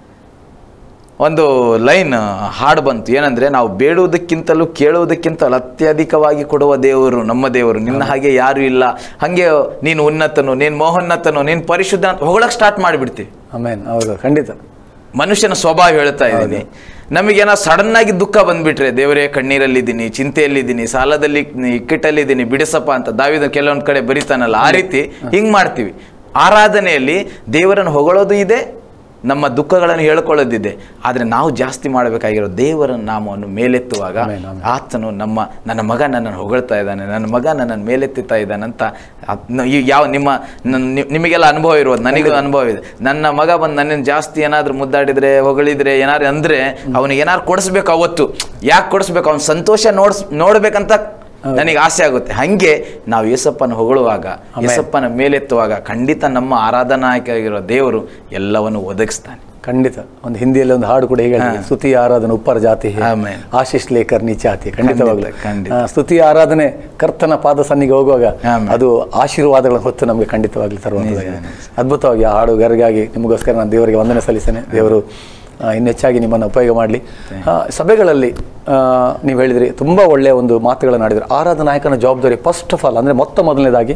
ಒಂದು ಲೈನ್ ಹಾಡು ಬಂತು ಏನಂದ್ರೆ ನಾವು ಬೇಡುವುದಕ್ಕಿಂತಲೂ ಕೇಳುವುದಕ್ಕಿಂತಲೂ ಅತ್ಯಧಿಕವಾಗಿ ಕೊಡುವ ದೇವರು ನಮ್ಮ ದೇವರು ನಿನ್ನ ಹಾಗೆ ಯಾರು ಇಲ್ಲ ಹಾಗೆ ನೀನು ಉನ್ನತನು ನೀನು ಮೋಹನ್ನತನು ನೀನು ಪರಿಶುದ್ಧ ಅಂತ ಹೊಗಳಕ್ಕೆ ಸ್ಟಾರ್ಟ್ ಮಾಡಿಬಿಡ್ತೀವಿ ಆಮೇನ್ ಹೌದು ಖಂಡಿತ ಮನುಷ್ಯನ ಸ್ವಭಾವ ಹೇಳ್ತಾ ಇದ್ದೀನಿ ನಮಗೇನೋ ಸಡನ್ ಆಗಿ ದುಃಖ ಬಂದ್ಬಿಟ್ರೆ ದೇವರೇ ಕಣ್ಣೀರಲ್ಲಿದ್ದೀನಿ ಚಿಂತೆಯಲ್ಲಿದ್ದೀನಿ ಸಾಲದಲ್ಲಿ ಇಕ್ಕಟ್ಟಲ್ಲಿದ್ದೀನಿ ಬಿಡಿಸಪ್ಪ ಅಂತ ದಾವಿದ ಕೆಲವೊಂದು ಕಡೆ ಬರಿತಾನಲ್ಲ ಆ ರೀತಿ ಹಿಂಗ್ ಮಾಡ್ತೀವಿ ಆರಾಧನೆಯಲ್ಲಿ ದೇವರನ್ನು ಹೊಗಳೋದು ಇದೆ ನಮ್ಮ ದುಃಖಗಳನ್ನು ಹೇಳ್ಕೊಳ್ಳೋದಿದೆ ಆದರೆ ನಾವು ಜಾಸ್ತಿ ಮಾಡಬೇಕಾಗಿರೋ ದೇವರ ನಾಮವನ್ನು ಮೇಲೆತ್ತುವಾಗ ಆಮೆನ್, ಆಮೆನ್. ಆತನು ನಮ್ಮ ನನ್ನ ಮಗ ನನ್ನನ್ನು ಹೊಗಳ್ತಾ ಇದ್ದಾನೆ ನನ್ನ ಮಗ ನನ್ನನ್ನು ಮೇಲೆತ್ತುತ್ತಾ ಇದ್ದಾನಂತ ಅದ್- ನ- ಈ ಯಾವ ನಿಮ್ಮ ನನ್- ನಿ- ನಿಮಗೆಲ್ಲ ಅನುಭವ ಇರೋದು ನನಗೂ ಅನುಭವ ಇದೆ ನನ್ನ ಮಗ ಬಂದು ನನ್ನನ್ನು ಜಾಸ್ತಿ ಏನಾದರೂ ಮುದ್ದಾಡಿದ್ರೆ ಹೊಗಳಿದ್ರೆ ಏನಾದ್ರು ಅಂದ್ರೆ ಅವನಿಗೆ ಏನಾದ್ರು ಕೊಡಿಸ್ಬೇಕು ಅವತ್ತು ಯಾಕೆ ಕೊಡಿಸ್ಬೇಕು ಅವ್ನ ಸಂತೋಷ ನೋಡ್ಸ್ ನೋಡ್ಬೇಕಂತ ನನಗೆ ಆಸೆ ಆಗುತ್ತೆ ಹಂಗೆ ನಾವು ಯೇಸಪ್ಪನ ಹೊಗಳುವಾಗ ಯೇಸಪ್ಪನ ಮೇಲೆತ್ತುವಾಗ ಖಂಡಿತ ನಮ್ಮ ಆರಾಧನಾಯಕರಾಗಿರೋ ದೇವರು ಎಲ್ಲವನ್ನು ಒದಗಿಸ್ತಾನೆ ಖಂಡಿತ ಒಂದು ಹಿಂದಿಯಲ್ಲಿ ಒಂದು ಹಾಡು ಕೂಡ ಹೇಗೆ ಹೇಳ್ತಾರೆ, ಸ್ತುತಿ ಆರಾಧನೆ ಉಪ್ಪರ ಜಾತಿ ಹೇ, ಆಮೆನ್. ಆಶೀಶ್ ಲೇಖರ್ ನೀಚಾತಿ ಖಂಡಿತವಾಗ್ಲು ಖಂಡಿತ, ಖಂಡಿತ. ಆ, ಸ್ತುತಿ ಆರಾಧನೆ ಕರ್ತನ ಪಾದ ಸನ್ನಿಗೆ ಹೋಗುವಾಗ ಆಮೆನ್. ಅದು ಆಶೀರ್ವಾದಗಳನ್ನು ಹೊತ್ತು ನಮಗೆ ಖಂಡಿತವಾಗ್ಲಿ ತರುವಂಥದ್ದಾಗಿದೆ ಅದ್ಭುತವಾಗಿ ಆ ಹಾಡುಗಾರಿಗಾಗಿ ನಿಮಗೋಸ್ಕರ ನಾನು ದೇವರಿಗೆ ವಂದನೆ ಸಲ್ಲಿಸ್ತೇನೆ ದೇವರು ಆ, ಇನ್ನು ಹೆಚ್ಚಾಗಿ ನಿಮ್ಮನ್ನು ಉಪಯೋಗ ಮಾಡಲಿ ಸಭೆಗಳಲ್ಲಿ ಆ, ನೀವು ಹೇಳಿದ್ರಿ ತುಂಬ ಒಳ್ಳೆಯ ಒಂದು ಮಾತುಗಳನ್ನು ಆಡಿದ್ರು ಆರಾಧ ನಾಯಕನ ಜವಾಬ್ದಾರಿ ಫಸ್ಟ್ ಆಫ್ ಆಲ್ ಅಂದರೆ ಮೊತ್ತ ಮೊದಲನೇದಾಗಿ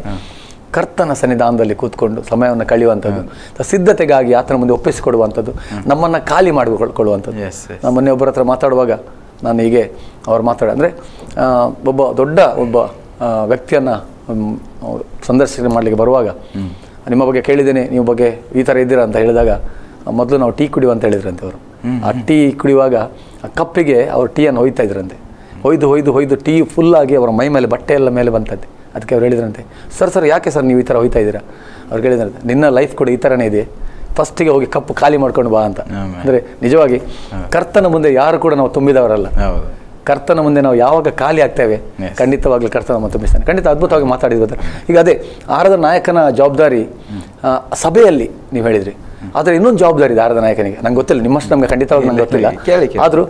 ಕರ್ತನ ಸನ್ನಿಧಾನದಲ್ಲಿ ಕೂತ್ಕೊಂಡು ಸಮಯವನ್ನು ಕಳೆಯುವಂಥದ್ದು ತ- ಸಿದ್ಧತೆಗಾಗಿ ಆತನ ಮುಂದೆ ಒಪ್ಪಿಸಿಕೊಡುವಂಥದ್ದು ನಮ್ಮನ್ನು ಖಾಲಿ ಮಾಡಿಕೊಳ್ಳುವಂಥದ್ದು Yes, yes. ನಾನು ಮೊನ್ನೆ ಒಬ್ಬರ ಹತ್ರ ಮಾತಾಡುವಾಗ ನಾನು ಹೀಗೆ ಅವ್ರು ಮಾತಾಡ ಅಂದರೆ ಒಬ್ಬ ದೊಡ್ಡ ಒಬ್ಬ ಆ, ವ್ಯಕ್ತಿಯನ್ನು ಮ್, ಅವ್ರು ಸಂದರ್ಶನ ಮಾಡಲಿಕ್ಕೆ ಬರುವಾಗ ನಿಮ್ಮ ಬಗ್ಗೆ ಕೇಳಿದ್ದೇನೆ ನೀವು ಬಗ್ಗೆ ಈ ಥರ ಇದ್ದೀರಾ ಅಂತ ಹೇಳಿದಾಗ ಮೊದಲು ನಾವು ಟೀ ಕುಡಿಯುವ ಅಂತ ಹೇಳಿದ್ರಂತೆ ಅವರು ಆ ಟೀ ಕುಡಿಯುವಾಗ ಆ ಕಪ್ಪಿಗೆ ಅವರು ಟೀಯನ್ನು ಹೊಯ್ತಾ ಇದ್ರಂತೆ ಹೊಯ್ದು ಹೊಯ್ದು ಹೊಯ್ದು ಟೀ ಫುಲ್ಲಾಗಿ ಅವರ ಮೈ ಮೇಲೆ ಬಟ್ಟೆ ಎಲ್ಲ ಮೇಲೆ ಬಂತಂತೆ ಅದಕ್ಕೆ ಅವ್ರು ಹೇಳಿದ್ರಂತೆ ಸರ್ ಸರ್ ಯಾಕೆ ಸರ್ ನೀವು ಈ ಥರ ಹೊಯ್ತಾ ಇದ್ದೀರಾ ಅವ್ರು ಹೇಳಿದ್ರಂತೆ ನಿನ್ನ ಲೈಫ್ ಕೂಡ ಈ ಥರನೇ ಇದೆ ಫಸ್ಟಿಗೆ ಹೋಗಿ ಕಪ್ಪು ಖಾಲಿ ಮಾಡ್ಕೊಂಡು ಬಾ ಅಂತ ಆಮೆನ್. ಅಂದರೆ ನಿಜವಾಗಿ ಕರ್ತನ ಮುಂದೆ ಯಾರು ಕೂಡ ನಾವು ತುಂಬಿದವರಲ್ಲ ಹೌದು ಕರ್ತನ ಮುಂದೆ ನಾವು ಯಾವಾಗ ಖಾಲಿ ಆಗ್ತೇವೆ Yes. ಖಂಡಿತವಾಗ್ಲೂ ಕರ್ತನ ನಮ್ಮ ತುಂಬಿಸ್ತಾನೆ ಖಂಡಿತ ಅದ್ಭುತವಾಗಿ ಮಾತಾಡಿದ್ರು ಈಗ ಅದೇ ಆರದ ನಾಯಕನ ಜವಾಬ್ದಾರಿ ಆ, ಸಭೆಯಲ್ಲಿ ನೀವು ಹೇಳಿದ್ರಿ ಆದರೆ ಇನ್ನೊಂದು ಜವಾಬ್ದಾರಿ ಇದೆ ಆರದ ನಾಯಕನಿಗೆ ನಂಗೆ ಗೊತ್ತಿಲ್ಲ ನಿಮ್ಮಷ್ಟು ನಮಗೆ ಖಂಡಿತವಾಗಿ ನಂಗೆ ಗೊತ್ತಿಲ್ಲ ಕೇಳಿ, ಕೇಳಿ. ಆದರೂ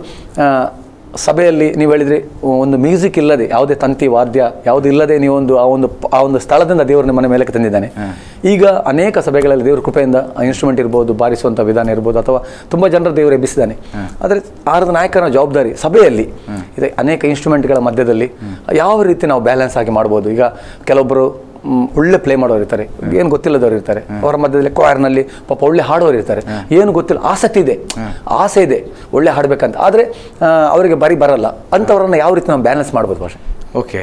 ಸಭೆಯಲ್ಲಿ ನೀವು ಹೇಳಿದ್ರಿ ಒಂದು ಮ್ಯೂಸಿಕ್ ಇಲ್ಲದೆ ಯಾವುದೇ ತಂತಿ ವಾದ್ಯ ಯಾವುದು ಇಲ್ಲದೆ ನೀವೊಂದು ಆ ಒಂದು ಆ ಒಂದು ಸ್ಥಳದಿಂದ ದೇವರು ನಿಮ್ಮನೆ ಮೇಲೆ ತಂದಿದ್ದಾನೆ ಈಗ ಅನೇಕ ಸಭೆಗಳಲ್ಲಿ ದೇವರ ಕೃಪೆಯಿಂದ ಇನ್ಸ್ಟ್ರೂಮೆಂಟ್ ಇರ್ಬೋದು ಬಾರಿಸುವಂಥ ವಿಧಾನ ಇರ್ಬೋದು ಅಥವಾ ತುಂಬ ಜನರು ದೇವರು ಎಬ್ಬಿಸಿದ್ದಾನೆ ಆದರೆ ಆರದ ನಾಯಕನ ಜವಾಬ್ದಾರಿ ಸಭೆಯಲ್ಲಿ ಇದೆ ಅನೇಕ ಇನ್ಸ್ಟ್ರೂಮೆಂಟ್ಗಳ ಮಧ್ಯದಲ್ಲಿ ಯಾವ ರೀತಿ ನಾವು ಬ್ಯಾಲೆನ್ಸ್ ಆಗಿ ಮಾಡ್ಬೋದು ಈಗ ಕೆಲವೊಬ್ಬರು ಮ್, ಒಳ್ಳೆ ಪ್ಲೇ ಮಾಡೋರು ಇರ್ತಾರೆ ಏನು ಗೊತ್ತಿಲ್ಲದವ್ರು ಇರ್ತಾರೆ ಅವರ ಮಧ್ಯದಲ್ಲಿ choir-ನಲ್ಲಿ ಪಾಪ ಒಳ್ಳೆ ಹಾಡೋರು ಇರ್ತಾರೆ ಏನು ಗೊತ್ತಿಲ್ಲ ಆಸಕ್ತಿ ಇದೆ ಆಸೆ ಇದೆ ಒಳ್ಳೆ ಹಾಡಬೇಕಂತ ಆದರೆ ಅವರಿಗೆ ಬರೀ ಬರಲ್ಲ ಅಂಥವ್ರನ್ನ ಯಾವ ರೀತಿ ನಾವು ಬ್ಯಾಲೆನ್ಸ್ ಮಾಡ್ಬೋದು ಭಾಷೆ ಓಕೆ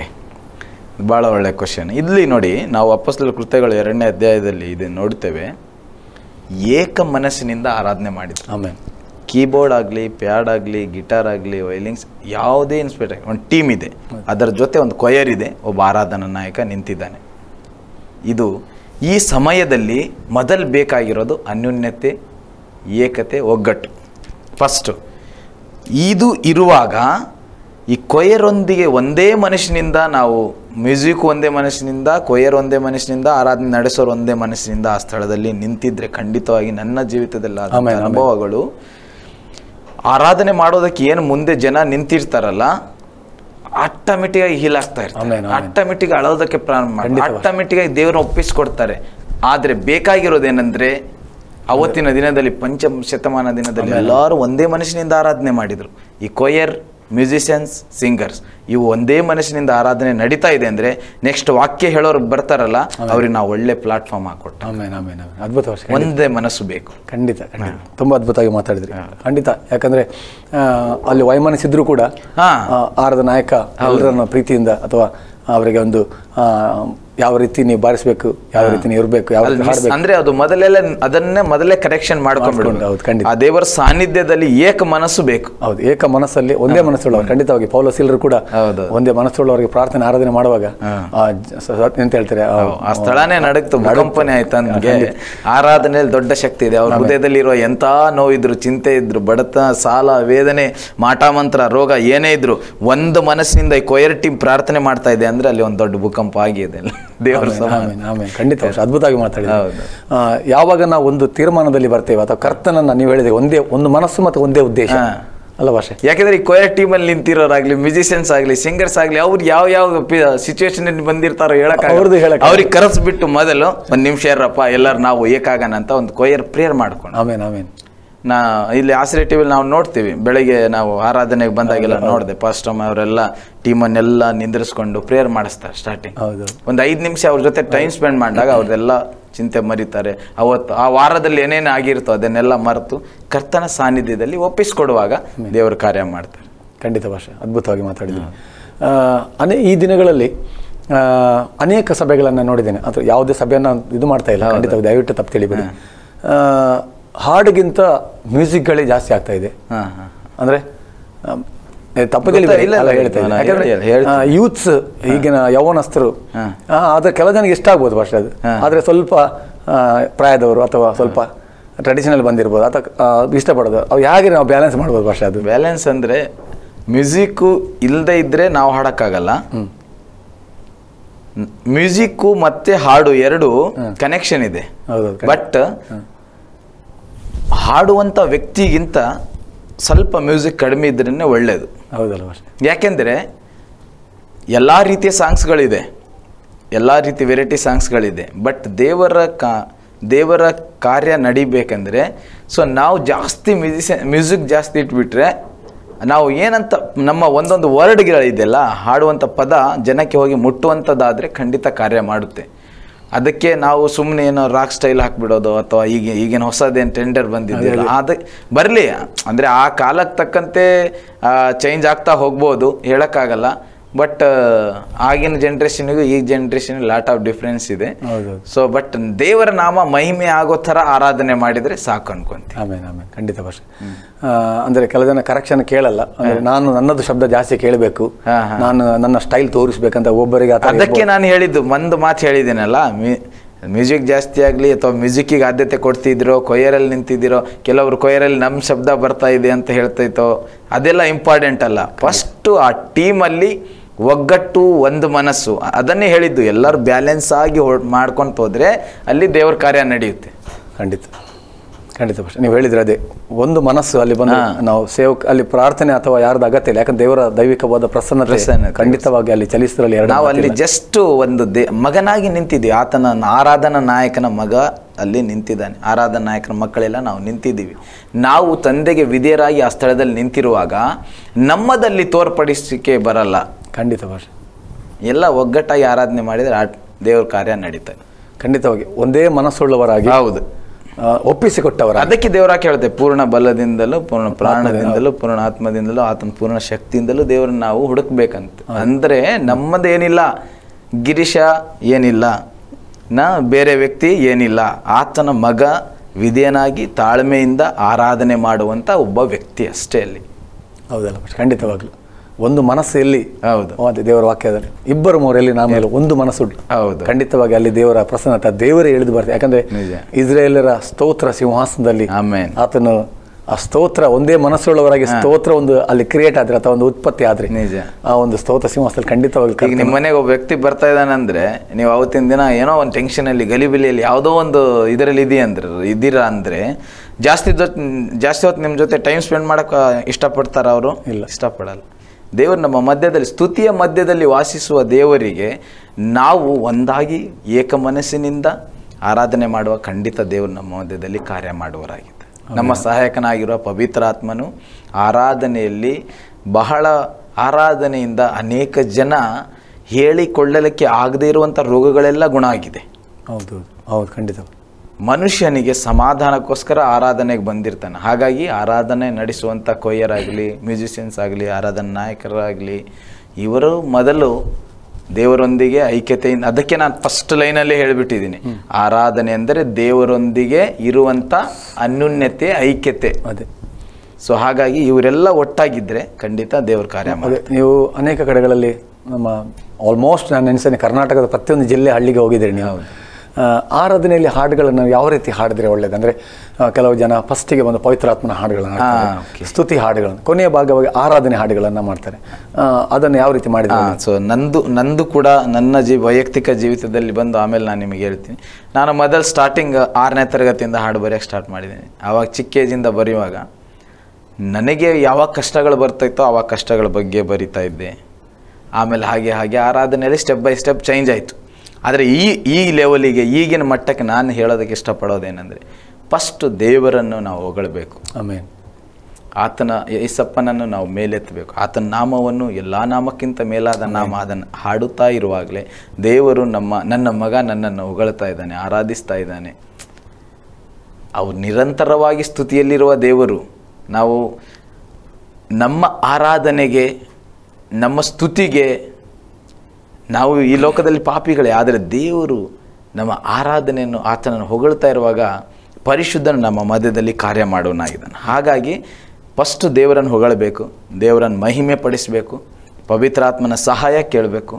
ಭಾಳ ಒಳ್ಳೆ ಕ್ವಶನ್ ಇಲ್ಲಿ ನೋಡಿ ನಾವು ಅಪ್ಪಸ್ತಲ ಕೃತ್ಯಗಳು ಎರಡನೇ ಅಧ್ಯಾಯದಲ್ಲಿ ಇದು ನೋಡ್ತೇವೆ ಏಕ ಮನಸ್ಸಿನಿಂದ ಆರಾಧನೆ ಮಾಡಿದ್ರು ಆಮೇಲೆ ಕೀಬೋರ್ಡ್ ಆಗಲಿ ಪ್ಯಾಡ್ ಆಗಲಿ ಗಿಟಾರ್ ಆಗಲಿ ವೈಲಿಂಗ್ಸ್ ಯಾವುದೇ ಇನ್ಸ್ಪೆಕ್ಟರ್ ಒಂದು ಟೀಮ್ ಇದೆ ಅದರ ಜೊತೆ ಒಂದು ಕೊಯರ್ ಇದೆ ಒಬ್ಬ ಆರಾಧನಾ ನಾಯಕ ನಿಂತಿದ್ದಾನೆ ಇದು ಈ ಸಮಯದಲ್ಲಿ ಮೊದಲು ಬೇಕಾಗಿರೋದು ಅನ್ಯೋನ್ಯತೆ ಏಕತೆ ಒಗ್ಗಟ್ಟು ಫಸ್ಟು ಇದು ಇರುವಾಗ ಈ ಕೊಯರೊಂದಿಗೆ ಒಂದೇ ಮನುಷ್ಯನಿಂದ ನಾವು ಮ್ಯೂಸಿಕ್ ಒಂದೇ ಮನುಷ್ಯನಿಂದ ಕೊಯರ್ ಒಂದೇ ಮನುಷ್ಯನಿಂದ ಆರಾಧನೆ ನಡೆಸೋರು ಒಂದೇ ಮನುಷ್ಯನಿಂದ ಆ ಸ್ಥಳದಲ್ಲಿ ನಿಂತಿದ್ರೆ ಖಂಡಿತವಾಗಿ ನನ್ನ ಜೀವಿತದಲ್ಲಿ ಆದಂಥ ಆಮೇನ್, ಆಮೇನ್. ಅನುಭವಗಳು ಆರಾಧನೆ ಮಾಡೋದಕ್ಕೆ ಏನು ಮುಂದೆ ಜನ ನಿಂತಿರ್ತಾರಲ್ಲ ಆಟೋಮೆಟಿಕ್ ಆಗಿ ಹೀಲ್ ಆಗ್ತಾ ಇರ್ತಾರೆ ಆಮೇನ್, ಆಮೇನ್. ಆಟೋಮೆಟಿಕ್ ಅಳೋದಕ್ಕೆ ಪ್ರಾರಂಭ ಮಾಡಿ ಖಂಡಿತವಾಗಿ. ಆಟೋಮೆಟಿಕ್ ಆಗಿ ದೇವ್ರನ್ನ ಒಪ್ಪಿಸ್ಕೊಡ್ತಾರೆ ಆದರೆ ಬೇಕಾಗಿರೋದೇನೆಂದ್ರೆ ಅವತ್ತಿನ ದಿನದಲ್ಲಿ ಪಂಚ ಶತಮಾನ ದಿನದಲ್ಲಿ ಎಲ್ಲರೂ ಒಂದೇ ಮನುಷ್ಯನಿಂದ ಆರಾಧನೆ ಮಾಡಿದರು ಈ ಕೊಯರ್ ಮ್ಯೂಸಿಷಿಯನ್ಸ್ ಸಿಂಗರ್ಸ್ ಇವು ಒಂದೇ ಮನುಷ್ಯನಿಂದ ಆರಾಧನೆ ನಡೀತಾ ಇದೆ ಅಂದ್ರೆ ನೆಕ್ಸ್ಟ್ ವಾಕ್ಯ ಹೇಳೋರು ಬರ್ತಾರಲ್ಲ ಅವ್ರಿಗೆ ನಾವು ಒಳ್ಳೆ ಪ್ಲಾಟ್ಫಾರ್ಮ್ ಹಾಕೊಟ್ಟು ಆಮೇನ್ ಆಮೇನ್ ಆಮೇನ್ ಅದ್ಭುತ ವರ್ಷ ಒಂದೇ ಮನಸ್ಸು ಬೇಕು ಖಂಡಿತ ಖಂಡಿತ ತುಂಬ ಅದ್ಭುತವಾಗಿ ಮಾತಾಡಿದ್ರಿ ಖಂಡಿತ ಯಾಕಂದ್ರೆ ಆ, ಅಲ್ಲಿ ವೈಮನಸ್ಸಿದ್ರು ಕೂಡ ಹಾ. ಆ, ಆರದ ನಾಯಕ ಎಲ್ಲರನ್ನ ಪ್ರೀತಿಯಿಂದ ಅಥವಾ ಅವರಿಗೆ ಒಂದು ಆ, ಯಾವ ರೀತಿ ನೀವು ಬಾರಿಸ್ಬೇಕು ಯಾವ ರೀತಿ ನೀವು ಇರಬೇಕು ಯಾವ ಅಲ್ಲಿ ರೀತಿ miss- ಹಾಡ್ಬೇಕು ಅಂದ್ರೆ ಅದು ಮೊದಲೆಲ್ಲ ಅದನ್ನೇ ಮೊದಲೇ ಕರೆಕ್ಷನ್ ಮಾಡ್ಕೊಂಡು, ಹೌದು, ಮಾಡ್ಕೊಂಡ್ಬಿಡ್ಬೇಕು ಖಂಡಿತ. ಆ ದೇವರ ಸಾನ್ನಿಧ್ಯದಲ್ಲಿ ಏಕ ಮನಸ್ಸು ಬೇಕು ಹೌದು ಏಕ ಮನಸ್ಸಲ್ಲಿ ಒಂದೇ ಮನಸ್ಸುಳ್ಳವರು ಖಂಡಿತವಾಗಿ ಪೌಲಸೀಲರು ಕೂಡ ಹೌದು. ಒಂದೇ ಮನಸ್ಸುಳ್ಳವರಿಗೆ ಪ್ರಾರ್ಥನೆ ಆರಾಧನೆ ಮಾಡುವಾಗ ಆ, ಜ- ಸ- ಸ- ಎಂತ ಹೇಳ್ತಾರೆ ಆ, ಆ ಸ್ಥಳನೇ ನಡಕ್ತು ಭೂಕಂಪನೆ ಆಯ್ತು ನನ್ಗೆ ಆರಾಧನೆಯಲ್ಲಿ ದೊಡ್ಡ ಶಕ್ತಿ ಇದೆ ಅವ್ರ ಹೃದಯದಲ್ಲಿ ಇರುವ ಎಂತ ನೋವಿದ್ರು ಚಿಂತೆ ಇದ್ರು ಬಡತ ಸಾಲ ವೇದನೆ ಮಾಟಮಂತ್ರ ರೋಗ ಏನೇ ಇದ್ರು ಒಂದು ಮನಸ್ಸಿನಿಂದ ಈ ಕೊಯರ್ ಟೀಮ್ ಪ್ರಾರ್ಥನೆ ಮಾಡ್ತಾ ಇದೆ ಅಂದ್ರೆ ಅಲ್ಲಿ ಒಂದು ದೊಡ್ಡ ಭೂಕಂಪ ಆಗಿದೆ ದೇವರ ಆಮೇನ್, ಆಮೇನ್, ಆಮೇನ್. ಖಂಡಿತ ವರ್ಷ ಅದ್ಭುತವಾಗಿ ಮಾತಾಡಿದ್ರಿ ಹೌದು. ಆ, ಯಾವಾಗ ನಾವು ಒಂದು ತೀರ್ಮಾನದಲ್ಲಿ ಬರ್ತೇವೆ ಅಥವಾ ಕರ್ತನನ್ನ ನೀವು ಹೇಳಿದ್ರೆ ಒಂದೇ ಒಂದು ಮನಸ್ಸು ಮತ್ತು ಒಂದೇ ಉದ್ದೇಶ ಹಾ. ಅಲ್ಲ ಭಾಷೆ ಯಾಕಂದ್ರೆ ಈ ಕೊಯರ್ ಟೀಮ್ ಅಲ್ಲಿ ನಿಂತಿರೋರಾಗ್ಲಿ ಮ್ಯೂಸಿಷಿಯನ್ಸ್ ಆಗ್ಲಿ ಸಿಂಗರ್ಸ್ ಆಗ್ಲಿ ಅವ್ರು ಯಾವ ಯಾವ ಸಿಚುವೇಶನ್ ಬಂದಿರ್ತಾರೋ ಹೇಳಕ್ ಅವ್ರದ್ದು ಹೇಳಕ್ ಅವ್ರಿಗೆ ಕರೆಸ್ಬಿಟ್ಟು ಮೊದಲು ಒಂದ್ ನಿಮಿಷ ಇರಪ್ಪ ಎಲ್ಲರೂ ನಾವು ಏಕಾಗಣ ಅಂತ ಒಂದು ಕೊಯರ್ ಪ್ರೇಯರ್ ಮಾಡ್ಕೊಂಡು ಆಮೇನ್ ಆಮೇನ್ ನಾ ಇಲ್ಲಿ ಆಶ್ರಯ ಟಿವಿಲಿ ನಾವು ನೋಡ್ತೀವಿ ಬೆಳಿಗ್ಗೆ ನಾವು ಆರಾಧನೆಗೆ ಬಂದಾಗೆಲ್ಲ ನೋಡಿದೆ ಫಸ್ಟ್ ಟೈಮ್ ಅವರೆಲ್ಲ ಟೀಮನ್ನೆಲ್ಲ ನಿಂದ್ರಿಸ್ಕೊಂಡು ಪ್ರೇಯರ್ ಮಾಡಿಸ್ತಾರೆ ಸ್ಟಾರ್ಟಿಂಗ್ ಹೌದು ಒಂದು ಐದು ನಿಮಿಷ ಅವ್ರ ಜೊತೆ ಟೈಮ್ ಸ್ಪೆಂಡ್ ಮಾಡಿದಾಗ ಅವ್ರದ್ದೆಲ್ಲ ಚಿಂತೆ ಮರಿತಾರೆ ಅವತ್ತು ಆ ವಾರದಲ್ಲಿ ಏನೇನು ಆಗಿರುತ್ತೋ ಅದನ್ನೆಲ್ಲ ಮರೆತು ಕರ್ತನ ಸಾನ್ನಿಧ್ಯದಲ್ಲಿ ಒಪ್ಪಿಸ್ಕೊಡುವಾಗ ದೇವರು ಕಾರ್ಯ ಮಾಡ್ತಾರೆ ಖಂಡಿತ ಭಾಷೆ ಅದ್ಭುತವಾಗಿ ಮಾತಾಡಿದ್ರಿ ಆ, ಅನೇ ಈ ದಿನಗಳಲ್ಲಿ ಆ, ಅನೇಕ ಸಭೆಗಳನ್ನು ನೋಡಿದ್ದೇನೆ ಅಥವಾ ಯಾವುದೇ ಸಭೆಯನ್ನು ಇದು ಮಾಡ್ತಾ ಇಲ್ಲ ಖಂಡಿತ ದಯವಿಟ್ಟು ತಪ್ಪು ತಿಳಿಬೇಡಿ ಆ, ಹಾಡಿಗಿಂತ ಮ್ಯೂಸಿಕ್ಗಳೇ ಜಾಸ್ತಿ ಆಗ್ತಾ ಇದೆ ಹಾಂ ಹಾಂ ಅಂದ್ರೆ ಆಮ್, ಏ, ತಪ್ಪು ತಿಳಿಬೇಡಿ ಇಲ್ಲ, ಅಲ್ಲ ಇಲ್ಲ, ಹೇಳ್ತಾ ಇಲ್ಲ, ಇದ್ದೀನಿ. ಹೇಳಿ, ಹೇಳಿ, ಯಾಕಂದ್ರೆ ಯೂತ್ಸ್ ಈಗಿನ ಯೌವನಸ್ಥರು ಹಾ. ಆ, ಆದ್ರೆ ಕೆಲ ಜನಕ್ಕೆ ಇಷ್ಟ ಆಗ್ಬೋದು ಭಾಷೆ ಅದು ಹಾ. ಆದ್ರೆ ಸ್ವಲ್ಪ ಆ, ಪ್ರಾಯದವರು ಅಥವಾ ಸ್ವಲ್ಪ ಟ್ರೆಡಿಷನಲ್ ಬಂದಿರ್ಬೋದು ಅಥವಾ ಆ, ಇಷ್ಟಪಡೋದು ಅವು ಹೇಗೆ ನಾವು ಬ್ಯಾಲೆನ್ಸ್ ಮಾಡ್ಬೋದು ಭಾಷೆ ಅದು ಬ್ಯಾಲೆನ್ಸ್ ಅಂದರೆ ಮ್ಯೂಸಿಕ್ಕು ಇಲ್ಲದೆ ಇದ್ದರೆ ನಾವು ಹಾಡೋಕ್ಕಾಗಲ್ಲ ಮ್ಯೂಸಿಕ್ಕು ಮತ್ತೆ ಹಾಡು ಎರಡು ಕನೆಕ್ಷನ್ ಇದೆ ಹೌದೌದು ಬಟ್ ಹಾಡುವಂಥ ವ್ಯಕ್ತಿಗಿಂತ ಸ್ವಲ್ಪ ಮ್ಯೂಸಿಕ್ ಕಡಿಮೆ ಇದ್ರೇ ಒಳ್ಳೆಯದು ಹೌದಲ್ಲ ಭಾಷೆ ಯಾಕೆಂದರೆ ಎಲ್ಲ ರೀತಿಯ ಸಾಂಗ್ಸ್ಗಳಿದೆ ಎಲ್ಲ ರೀತಿ ವೆರೈಟಿ ಸಾಂಗ್ಸ್ಗಳಿದೆ ಬಟ್ ದೇವರ ಕಾ ದೇವರ ಕಾರ್ಯ ನಡಿಬೇಕಂದ್ರೆ ಸೊ ನಾವು ಜಾಸ್ತಿ ಮ್ಯೂಸಿಷಿಯನ್ ಮ್ಯೂಸಿಕ್ ಜಾಸ್ತಿ ಇಟ್ಬಿಟ್ರೆ ನಾವು ಏನಂತ ನಮ್ಮ ಒಂದೊಂದು ವರ್ಡ್ಗಳಿದೆಯಲ್ಲ ಹಾಡುವಂಥ ಪದ ಜನಕ್ಕೆ ಹೋಗಿ ಮುಟ್ಟುವಂಥದ್ದಾದರೆ ಖಂಡಿತ ಕಾರ್ಯ ಮಾಡುತ್ತೆ ಅದಕ್ಕೆ ನಾವು ಸುಮ್ಮನೆ ಏನೋ ರಾಕ್ ಸ್ಟೈಲ್ ಹಾಕ್ಬಿಡೋದು ಅಥವಾ ಈಗ ಈಗಿನ ಹೊಸದೇನು ಟೆಂಡರ್ ಬಂದಿದೆಯಲ್ಲ ಅದು ಬರಲಿ ಅಂದರೆ ಆ ಕಾಲಕ್ಕೆ ತಕ್ಕಂತೆ ಚೇಂಜ್ ಆಗ್ತಾ ಹೋಗ್ಬೋದು ಹೇಳೋಕ್ಕಾಗಲ್ಲ ಬಟ್ ಆಗಿನ ಜನ್ರೇಷನ್ಗೂ ಈ ಜನ್ರೇಷನ್ ಲಾಟ್ ಆಫ್ ಡಿಫ್ರೆನ್ಸ್ ಇದೆ ಹೌದು ಸೊ ಬಟ್ ದೇವರ ನಾಮ ಮಹಿಮೆ ಆಗೋ ಥರ ಆರಾಧನೆ ಮಾಡಿದರೆ ಸಾಕು ಅನ್ಕೊಂತೀನಿ ಆಮೇಲೆ ಆಮೇಲೆ ಖಂಡಿತ ಭಾಷೆ ಆ, ಅಂದ್ರೆ ಕೆಲ ಜನ ಕರೆಕ್ಷನ್ ಕೇಳಲ್ಲ ಅಂದ್ರೆ ನಾನು ನನ್ನದು ಶಬ್ದ ಜಾಸ್ತಿ ಕೇಳಬೇಕು ಹಾ, ನಾನು ನನ್ನ ಸ್ಟೈಲ್ ತೋರಿಸ್ಬೇಕಂತ ಒಬ್ಬರಿಗೆ ಆ ಥರ ಅದಕ್ಕೆ ನಾನು ಹೇಳಿದ್ದು ಒಂದು ಮಾತು ಹೇಳಿದ್ದೀನಲ್ಲ ಮ್ಯೂಸಿಕ್ ಜಾಸ್ತಿ ಆಗಲಿ ಅಥವಾ ಮ್ಯೂಸಿಕ್ಕಿಗೆ ಆದ್ಯತೆ ಕೊಡ್ತಿದ್ರೋ ಕೊಯರಲ್ಲಿ ನಿಂತಿದ್ದೀರೋ ಕೆಲವರು ಕೊಯರಲ್ಲಿ ನಮ್ಮ ಶಬ್ದ ಬರ್ತಾ ಇದೆ ಅಂತ ಹೇಳ್ತೈತೋ ಅದೆಲ್ಲ ಇಂಪಾರ್ಟೆಂಟ್ ಅಲ್ಲ ಫಸ್ಟು ಆ ಟೀಮಲ್ಲಿ ಒಗ್ಗಟ್ಟು ಒಂದು ಮನಸ್ಸು ಅದನ್ನೇ ಹೇಳಿದ್ದು ಎಲ್ಲರೂ ಬ್ಯಾಲೆನ್ಸ್ ಆಗಿ ಹೊಡ್ ಮಾಡ್ಕೊಂತ ಹೋದ್ರೆ ಅಲ್ಲಿ ದೇವ್ರ ಕಾರ್ಯ ನಡೆಯುತ್ತೆ ಖಂಡಿತ ಖಂಡಿತ ಭಾಷೆ ನೀವು ಹೇಳಿದ್ರೆ ಅದೇ ಒಂದು ಮನಸ್ಸು ಅಲ್ಲಿ ಬಂದು ನಾವು ಸೇವಕ ಅಲ್ಲಿ ಪ್ರಾರ್ಥನೆ ಅಥವಾ ಯಾರ್ದು ಅಗತ್ಯ ಇಲ್ಲ ಯಾಕಂದ್ರೆ ದೇವರ ದೈವಿಕವಾದ ಪ್ರಸನ್ನತೆ ಪ್ರಸನ್ನತೆ. ಖಂಡಿತವಾಗಿ ಅಲ್ಲಿ ಚಲಿಸಿದ್ರಲ್ಲಿ ಎರಡು ನಾವು ಅಲ್ಲಿ ಜಸ್ಟ್ ಒಂದು ದೇ ಮಗನಾಗಿ ನಿಂತಿದ್ದೀವಿ ಆತನ ಆರಾಧನಾ ನಾಯಕನ ಮಗ ಅಲ್ಲಿ ನಿಂತಿದ್ದಾನೆ ಆರಾಧನಾ ನಾಯಕನ ಮಕ್ಕಳೆಲ್ಲ ನಾವು ನಿಂತಿದ್ದೀವಿ ನಾವು ತಂದೆಗೆ ವಿಧೇಯರಾಗಿ ಆ ಸ್ಥಳದಲ್ಲಿ ನಿಂತಿರುವಾಗ ನಮ್ಮದಲ್ಲಿ ತೋರ್ಪಡಿಸಲಿಕ್ಕೆ ಬರಲ್ಲ ಖಂಡಿತ ಭಾಷೆ ಎಲ್ಲ ಒಗ್ಗಟ್ಟಾಗಿ ಆರಾಧನೆ ಮಾಡಿದರೆ ಆ ದೇವ್ರ ಕಾರ್ಯ ನಡೀತದೆ ಖಂಡಿತವಾಗಿ ಒಂದೇ ಮನಸ್ಸುಳ್ಳವರಾಗಿ ಹೌದು ಆ, ಒಪ್ಪಿಸಿಕೊಟ್ಟವರ ಅದಕ್ಕೆ ದೇವರ ಕೇಳುತ್ತೆ ಪೂರ್ಣ ಬಲದಿಂದಲೂ ಪೂರ್ಣ ಪ್ರಾಣದಿಂದಲೂ ಪೂರ್ಣ ಆತ್ಮದಿಂದಲೂ ಆತನ ಪೂರ್ಣ ಶಕ್ತಿಯಿಂದಲೂ ದೇವರನ್ನ ನಾವು ಹುಡುಕ್ಬೇಕಂತ ಅಂದ್ರೆ ನಮ್ಮದೇನಿಲ್ಲ ಗಿರೀಶ ಏನಿಲ್ಲ ನಾ ಬೇರೆ ವ್ಯಕ್ತಿ ಏನಿಲ್ಲ ಆತನ ಮಗ ವಿಧೇಯನಾಗಿ ತಾಳ್ಮೆಯಿಂದ ಆರಾಧನೆ ಮಾಡುವಂತ ಒಬ್ಬ ವ್ಯಕ್ತಿ ಅಷ್ಟೇ ಅಲ್ಲಿ ಹೌದಲ್ಲ ಭಾಷೆ ಖಂಡಿತವಾಗ್ಲು ಒಂದು ಮನಸ್ಸು ಎಲ್ಲಿ ಹೌದು ಅದೇ ದೇವರ ವಾಕ್ಯದಲ್ಲಿ ಇಬ್ಬರು ಮೂರಲ್ಲಿ ನಾಮೇಲೆ ಒಂದು ಮನಸ್ಸುಂಟು ಹೌದು ಖಂಡಿತವಾಗಿ ಅಲ್ಲಿ ದೇವರ ಪ್ರಸನ್ನತೆ ದೇವರೇ ಇಳಿದು ಬರ್ತದೆ ಯಾಕಂದ್ರೆ ನಿಜ. ಇಸ್ರೇಲರ ಸ್ತೋತ್ರ ಸಿಂಹಾಸನದಲ್ಲಿ ಆಮೇನ್ ಆತನು ಆ ಸ್ತೋತ್ರ ಒಂದೇ ಮನಸ್ಸುಳ್ಳವರಾಗಿ ಸ್ತೋತ್ರ ಒಂದು ಅಲ್ಲಿ ಕ್ರಿಯೇಟ್ ಆದ್ರೆ ಅಥವಾ ಒಂದು ಉತ್ಪತ್ತಿ ಆದ್ರೆ ನಿಜ ಆ ಒಂದು ಸ್ತೋತ್ರ ಸಿಂಹಾಸದಲ್ಲಿ ಖಂಡಿತವಾಗಿ ಈಗ ನಿಮ್ಮ ಮನೆಗೆ ಒಬ್ಬ ವ್ಯಕ್ತಿ ಬರ್ತಾ ಇದ್ದಾನಂದ್ರೆ ನೀವು ಅವತ್ತಿನ ದಿನ ಏನೋ ಒಂದು ಟೆನ್ಷನಲ್ಲಿ ಗಲಿಬಿಲಿಯಲ್ಲಿ ಯಾವುದೋ ಒಂದು ಇದರಲ್ಲಿ ಇದೆಯಾ ಅಂದ್ರೆ ಇದ್ದೀರಾ ಅಂದ್ರೆ ಜಾಸ್ತಿ ಜೊತೆ ಜಾಸ್ತಿ ಹೊತ್ತು ನಿಮ್ಮ ಜೊತೆ ಟೈಮ್ ಸ್ಪೆಂಡ್ ಮಾಡಕ್ಕೆ ಇಷ್ಟಪಡ್ತಾರ ಅವರು ಇಲ್ಲ. ಇಷ್ಟಪಡಲ್ಲ ದೇವರು ನಮ್ಮ ಮಧ್ಯದಲ್ಲಿ ಸ್ತುತಿಯ ಮಧ್ಯದಲ್ಲಿ ವಾಸಿಸುವ ದೇವರಿಗೆ ನಾವು ಒಂದಾಗಿ ಏಕ ಮನಸ್ಸಿನಿಂದ ಆರಾಧನೆ ಮಾಡುವ ಖಂಡಿತ ದೇವರು ನಮ್ಮ ಮಧ್ಯದಲ್ಲಿ ಕಾರ್ಯ ಮಾಡುವರಾಗಿದೆ ನಮ್ಮ ಸಹಾಯಕನಾಗಿರುವ ಪವಿತ್ರಾತ್ಮನು ಆರಾಧನೆಯಲ್ಲಿ ಬಹಳ ಆರಾಧನೆಯಿಂದ ಅನೇಕ ಜನ ಹೇಳಿಕೊಳ್ಳಲಿಕ್ಕೆ ಆಗದೇ ಇರುವಂಥ ರೋಗಗಳೆಲ್ಲ ಗುಣ ಆಗಿದೆ ಹೌದು ಹೌದು ಖಂಡಿತ ಮನುಷ್ಯನಿಗೆ ಸಮಾಧಾನಕ್ಕೋಸ್ಕರ ಆರಾಧನೆಗೆ ಬಂದಿರ್ತಾನೆ ಹಾಗಾಗಿ ಆರಾಧನೆ ನಡೆಸುವಂಥ ಕೊಯ್ಯರಾಗಲಿ ಮ್ಯೂಸಿಷಿಯನ್ಸ್ ಆಗಲಿ ಆರಾಧನಾ ನಾಯಕರಾಗಲಿ ಇವರು ಮೊದಲು ದೇವರೊಂದಿಗೆ ಐಕ್ಯತೆಯಿಂದ ಅದಕ್ಕೆ ನಾನು ಫಸ್ಟ್ ಲೈನಲ್ಲಿ ಹೇಳಿಬಿಟ್ಟಿದ್ದೀನಿ ಆರಾಧನೆ ಅಂದರೆ ದೇವರೊಂದಿಗೆ ಇರುವಂಥ ಅನ್ಯೂನ್ಯತೆ ಐಕ್ಯತೆ ಅದೇ ಸೊ ಹಾಗಾಗಿ ಇವರೆಲ್ಲ ಒಟ್ಟಾಗಿದ್ದರೆ ಖಂಡಿತ ದೇವ್ರ ಕಾರ್ಯ ಮಾಡಿ ಅದೇ ನೀವು ಅನೇಕ ಕಡೆಗಳಲ್ಲಿ ನಮ್ಮ ಆಲ್ಮೋಸ್ಟ್ ನಾನು ನೆನೆಸ್ತೇನೆ ಕರ್ನಾಟಕದ ಪ್ರತಿಯೊಂದು ಜಿಲ್ಲೆ ಹಳ್ಳಿಗೆ ಹೋಗಿದ್ದೀರಿ ನೀವು ಆ, ಆರಾಧನೆಯಲ್ಲಿ ಹಾಡುಗಳನ್ನು ಯಾವ ರೀತಿ ಹಾಡಿದ್ರೆ ಒಳ್ಳೇದು ಅಂದರೆ ಕೆಲವು ಜನ ಫಸ್ಟಿಗೆ ಒಂದು ಪವಿತ್ರಾತ್ಮನ ಹಾಡುಗಳನ್ನು ಹಾಡ್ತಾರೆ. ಹಾ, okay. ಸ್ತುತಿ ಹಾಡುಗಳನ್ನು ಕೊನೆಯ ಭಾಗವಾಗಿ ಆರಾಧನೆ ಹಾಡುಗಳನ್ನು ಮಾಡ್ತಾರೆ ಆ, ಅದನ್ನು ಯಾವ ರೀತಿ ಮಾಡಿದ್ರೆ ಒಳ್ಳೇದು? ಸೊ ನಂದು ನಂದು ಕೂಡ ನನ್ನ ಜೀ ವೈಯಕ್ತಿಕ ಜೀವಿತದಲ್ಲಿ ಬಂದು ಆಮೇಲೆ ನಾನು ನಿಮಗೆ ಹೇಳ್ತೀನಿ ನಾನು ಮೊದಲು ಸ್ಟಾರ್ಟಿಂಗ್ ಆರನೇ ತರಗತಿಯಿಂದ ಹಾಡು ಬರೆಯೋಕ್ಕೆ ಸ್ಟಾರ್ಟ್ ಮಾಡಿದ್ದೀನಿ ಆವಾಗ ಚಿಕ್ಕ ಏಜಿಂದ ಬರೆಯುವಾಗ ನನಗೆ ಯಾವಾಗ ಕಷ್ಟಗಳು ಬರ್ತಾಯಿತ್ತೋ ಆವಾಗ ಕಷ್ಟಗಳ ಬಗ್ಗೆ ಬರಿತಾ ಇದ್ದೆ ಆಮೇಲೆ ಹಾಗೆ ಹಾಗೆ ಆರಾಧನೆಯಲ್ಲಿ ಸ್ಟೆಪ್ ಬೈ ಸ್ಟೆಪ್ ಚೇಂಜ್ ಆಯಿತು ಆದರೆ ಈ ಈ ಲೆವೆಲಿಗೆ ಈಗಿನ ಮಟ್ಟಕ್ಕೆ ನಾನು ಹೇಳೋದಕ್ಕೆ ಇಷ್ಟಪಡೋದೇನೆಂದರೆ ಫಸ್ಟು ದೇವರನ್ನು ನಾವು ಹೊಗಳಬೇಕು ಆಮೇನ್ ಆತನ ಯೇಸಪ್ಪನನ್ನು ನಾವು ಮೇಲೆತ್ತಬೇಕು ಆತನ ನಾಮವನ್ನು ಎಲ್ಲ ನಾಮಕ್ಕಿಂತ ಮೇಲಾದ ನಾಮ ಅದನ್ನು ಹಾಡುತ್ತಾ ಇರುವಾಗಲೇ ದೇವರು ನಮ್ಮ ನನ್ನ ಮಗ ನನ್ನನ್ನು ಹೊಗಳ್ತಾ ಇದ್ದಾನೆ ಆರಾಧಿಸ್ತಾ ಇದ್ದಾನೆ ಅವ್ರು ನಿರಂತರವಾಗಿ ಸ್ತುತಿಯಲ್ಲಿರುವ ದೇವರು ನಾವು ನಮ್ಮ ಆರಾಧನೆಗೆ ನಮ್ಮ ಸ್ತುತಿಗೆ ನಾವು ಈ ಲೋಕದಲ್ಲಿ ಪಾಪಿಗಳೇ ಆದರೆ ದೇವರು ನಮ್ಮ ಆರಾಧನೆಯನ್ನು ಆತನನ್ನು ಹೊಗಳ್ತಾ ಇರುವಾಗ ಪರಿಶುದ್ಧನು ನಮ್ಮ ಮಧ್ಯದಲ್ಲಿ ಕಾರ್ಯ ಮಾಡೋನಾಗಿದ್ದಾನೆ ಹಾಗಾಗಿ ಫಸ್ಟು ದೇವರನ್ನು ಹೊಗಳಬೇಕು ದೇವರನ್ನು ಮಹಿಮೆ ಪಡಿಸಬೇಕು ಪವಿತ್ರಾತ್ಮನ ಸಹಾಯ ಕೇಳಬೇಕು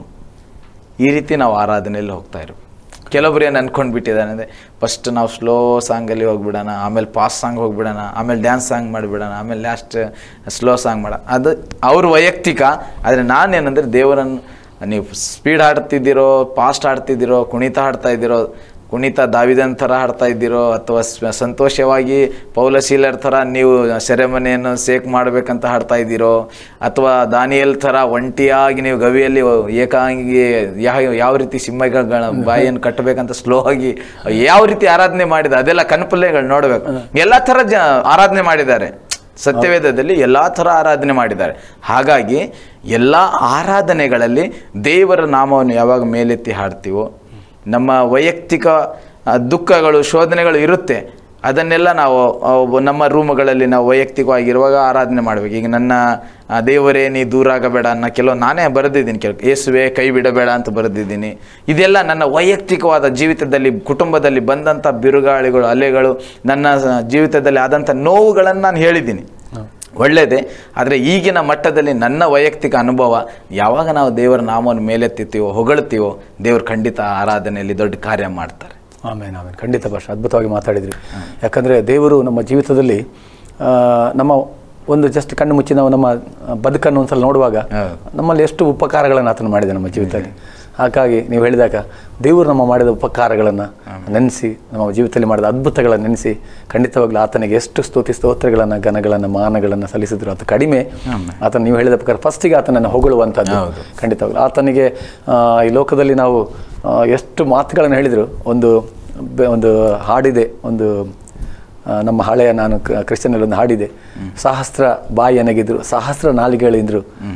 ಈ ರೀತಿ ನಾವು ಆರಾಧನೆಯಲ್ಲಿ ಹೋಗ್ತಾ ಇರಬೇಕು ಕೆಲವೊಬ್ರು ಏನು ಅನ್ಕೊಂಡು ಬಿಟ್ಟಿದ್ದಾನೆ ಅಂದರೆ ಫಸ್ಟ್ ನಾವು ಸ್ಲೋ ಸಾಂಗಲ್ಲಿ ಹೋಗ್ಬಿಡೋಣ ಆಮೇಲೆ ಪಾಸ್ ಸಾಂಗ್ ಹೋಗ್ಬಿಡೋಣ ಆಮೇಲೆ ಡ್ಯಾನ್ಸ್ ಸಾಂಗ್ ಮಾಡಿಬಿಡೋಣ ಆಮೇಲೆ ಲಾಸ್ಟ್ ಸ್ಲೋ ಸಾಂಗ್ ಮಾಡ ಅದು ಅವ್ರ ವೈಯಕ್ತಿಕ ಆದರೆ ನಾನೇನಂದರೆ ದೇವರನ್ನು ನೀವು ಸ್ಪೀಡ್ ಹಾಡ್ತಿದ್ದೀರೋ ಫಾಸ್ಟ್ ಹಾಡ್ತಿದ್ದೀರೋ ಕುಣಿತ ಹಾಡ್ತಾ ಇದ್ದೀರೋ ಕುಣಿತ ದಾವಿದನ್ ಥರ ಹಾಡ್ತಾ ಇದ್ದೀರೋ ಅಥವಾ ಸ್- ಸಂತೋಷವಾಗಿ ಪೌಲಶೀಲರ್ ಥರ ನೀವು ಸೆರೆಮನೆಯನ್ನು ಸೇಕ್ ಮಾಡಬೇಕಂತ ಹಾಡ್ತಾ ಇದ್ದೀರೋ ಅಥವಾ ದಾನಿಯಲ್ ಥರ ಒಂಟಿಯಾಗಿ ನೀವು ಗವಿಯಲ್ಲಿ ಏಕಾಂಗಿ ಯಾವ ಯಾವ ರೀತಿ ಸಿಂಹಗಳ ಬಾಯಿಯನ್ನು ಕಟ್ಟಬೇಕಂತ ಸ್ಲೋ ಆಗಿ ಯಾವ ರೀತಿ ಆರಾಧನೆ ಮಾಡಿದ ಅದೆಲ್ಲ ಕನ್ಪಲ್ಯಗಳು ನೋಡಬೇಕು ಎಲ್ಲ ಥರ ಜ ಆರಾಧನೆ ಮಾಡಿದ್ದಾರೆ ಸತ್ಯವೇದದಲ್ಲಿ ಎಲ್ಲ ಥರ ಆರಾಧನೆ ಮಾಡಿದ್ದಾರೆ ಹಾಗಾಗಿ ಎಲ್ಲ ಆರಾಧನೆಗಳಲ್ಲಿ ದೇವರ ನಾಮವನ್ನು ಯಾವಾಗ ಮೇಲೆತ್ತಿ ಹಾಡ್ತೀವೋ ನಮ್ಮ ವೈಯಕ್ತಿಕ ಆ, ದುಃಖಗಳು ಶೋಧನೆಗಳು ಇರುತ್ತೆ ಅದನ್ನೆಲ್ಲ ನಾವು ಆ, ಒಬ್ಬ ನಮ್ಮ ರೂಮುಗಳಲ್ಲಿ ನಾವು ವೈಯಕ್ತಿಕವಾಗಿರುವಾಗ ಆರಾಧನೆ ಮಾಡಬೇಕು ಈಗ ನನ್ನ ಆ, ದೇವರೇ ನೀ ದೂರ ಆಗಬೇಡ ಅನ್ನೋ ಕೆಲವು ನಾನೇ ಬರೆದಿದ್ದೀನಿ ಕೆಲ ಯೇಸುವೆ ಕೈ ಬಿಡಬೇಡ ಅಂತ ಬರೆದಿದ್ದೀನಿ ಇದೆಲ್ಲ ನನ್ನ ವೈಯಕ್ತಿಕವಾದ ಜೀವಿತದಲ್ಲಿ ಕುಟುಂಬದಲ್ಲಿ ಬಂದಂಥ ಬಿರುಗಾಳಿಗಳು ಅಲೆಗಳು ನನ್ನ ಸ- ಜೀವಿತದಲ್ಲಿ ಆದಂಥ ನೋವುಗಳನ್ನು ನಾನು ಹೇಳಿದ್ದೀನಿ ಒಳ್ಳೆಯದೇ ಆದರೆ ಈಗಿನ ಮಟ್ಟದಲ್ಲಿ ನನ್ನ ವೈಯಕ್ತಿಕ ಅನುಭವ ಯಾವಾಗ ನಾವು ದೇವರ ನಾಮವನ್ನು ಮೇಲೆತ್ತೀವೋ ಹೊಗಳ್ತೀವೋ ದೇವರು ಖಂಡಿತ ಆರಾಧನೆಯಲ್ಲಿ ದೊಡ್ಡ ಕಾರ್ಯ ಮಾಡ್ತಾರೆ ಆಮೇಲೆ ಆಮೇಲೆ ಖಂಡಿತ ಭಾಷೆ ಅದ್ಭುತವಾಗಿ ಮಾತಾಡಿದ್ರಿ ಯಾಕಂದರೆ ದೇವರು ನಮ್ಮ ಜೀವಿತದಲ್ಲಿ ಆ, ನಮ್ಮ ಒಂದು ಜಸ್ಟ್ ಕಣ್ಣು ಮುಚ್ಚಿ ನಾವು ನಮ್ಮ ಬದುಕನ್ನು ಒಂದ್ಸಲ ನೋಡುವಾಗ ಹೌದು. ನಮ್ಮಲ್ಲಿ ಎಷ್ಟು ಉಪಕಾರಗಳನ್ನು ಆತನು ಮಾಡಿದೆ ನಮ್ಮ ಜೀವಿತದಲ್ಲಿ ಹಾಗಾಗಿ ನೀವು ಹೇಳಿದಾಗ ದೇವರು ನಮ್ಮ ಮಾಡಿದ ಉಪಕಾರಗಳನ್ನು ನೆನೆಸಿ ನಮ್ಮ ಜೀವಿತದಲ್ಲಿ ಮಾಡಿದ ಅದ್ಭುತಗಳನ್ನು ನೆನೆಸಿ ಖಂಡಿತವಾಗ್ಲೂ ಆತನಿಗೆ ಎಷ್ಟು ಸ್ತುತಿ ಸ್ತೋತ್ರಗಳನ್ನು ಘನಗಳನ್ನು ಮಾನಗಳನ್ನು ಸಲ್ಲಿಸಿದ್ರು ಅದು ಕಡಿಮೆ ಆತನ ನೀವು ಹೇಳಿದ ಪ್ರಕಾರ ಫಸ್ಟಿಗೆ ಆತನನ್ನು ಹೊಗಳುವಂಥದ್ದು ಖಂಡಿತವಾಗ್ಲೂ ಆತನಿಗೆ ಆ, ಈ ಲೋಕದಲ್ಲಿ ನಾವು ಆ, ಎಷ್ಟು ಮಾತುಗಳನ್ನು ಹೇಳಿದರು ಒಂದು ಬೆ- ಒಂದು ಹಾಡಿದೆ ಒಂದು ಆ, ನಮ್ಮ ಹಳೆಯ ನಾನು ಕ- ಕ್ರಿಶ್ಚಿಯನಲ್ಲಿ ಒಂದು ಹಾಡಿದೆ ಸಹಸ್ರ ಬಾಯಿ ನನಗಿದ್ರು ಸಹಸ್ರ ನಾಲಿಗೆಗಳಿದ್ರು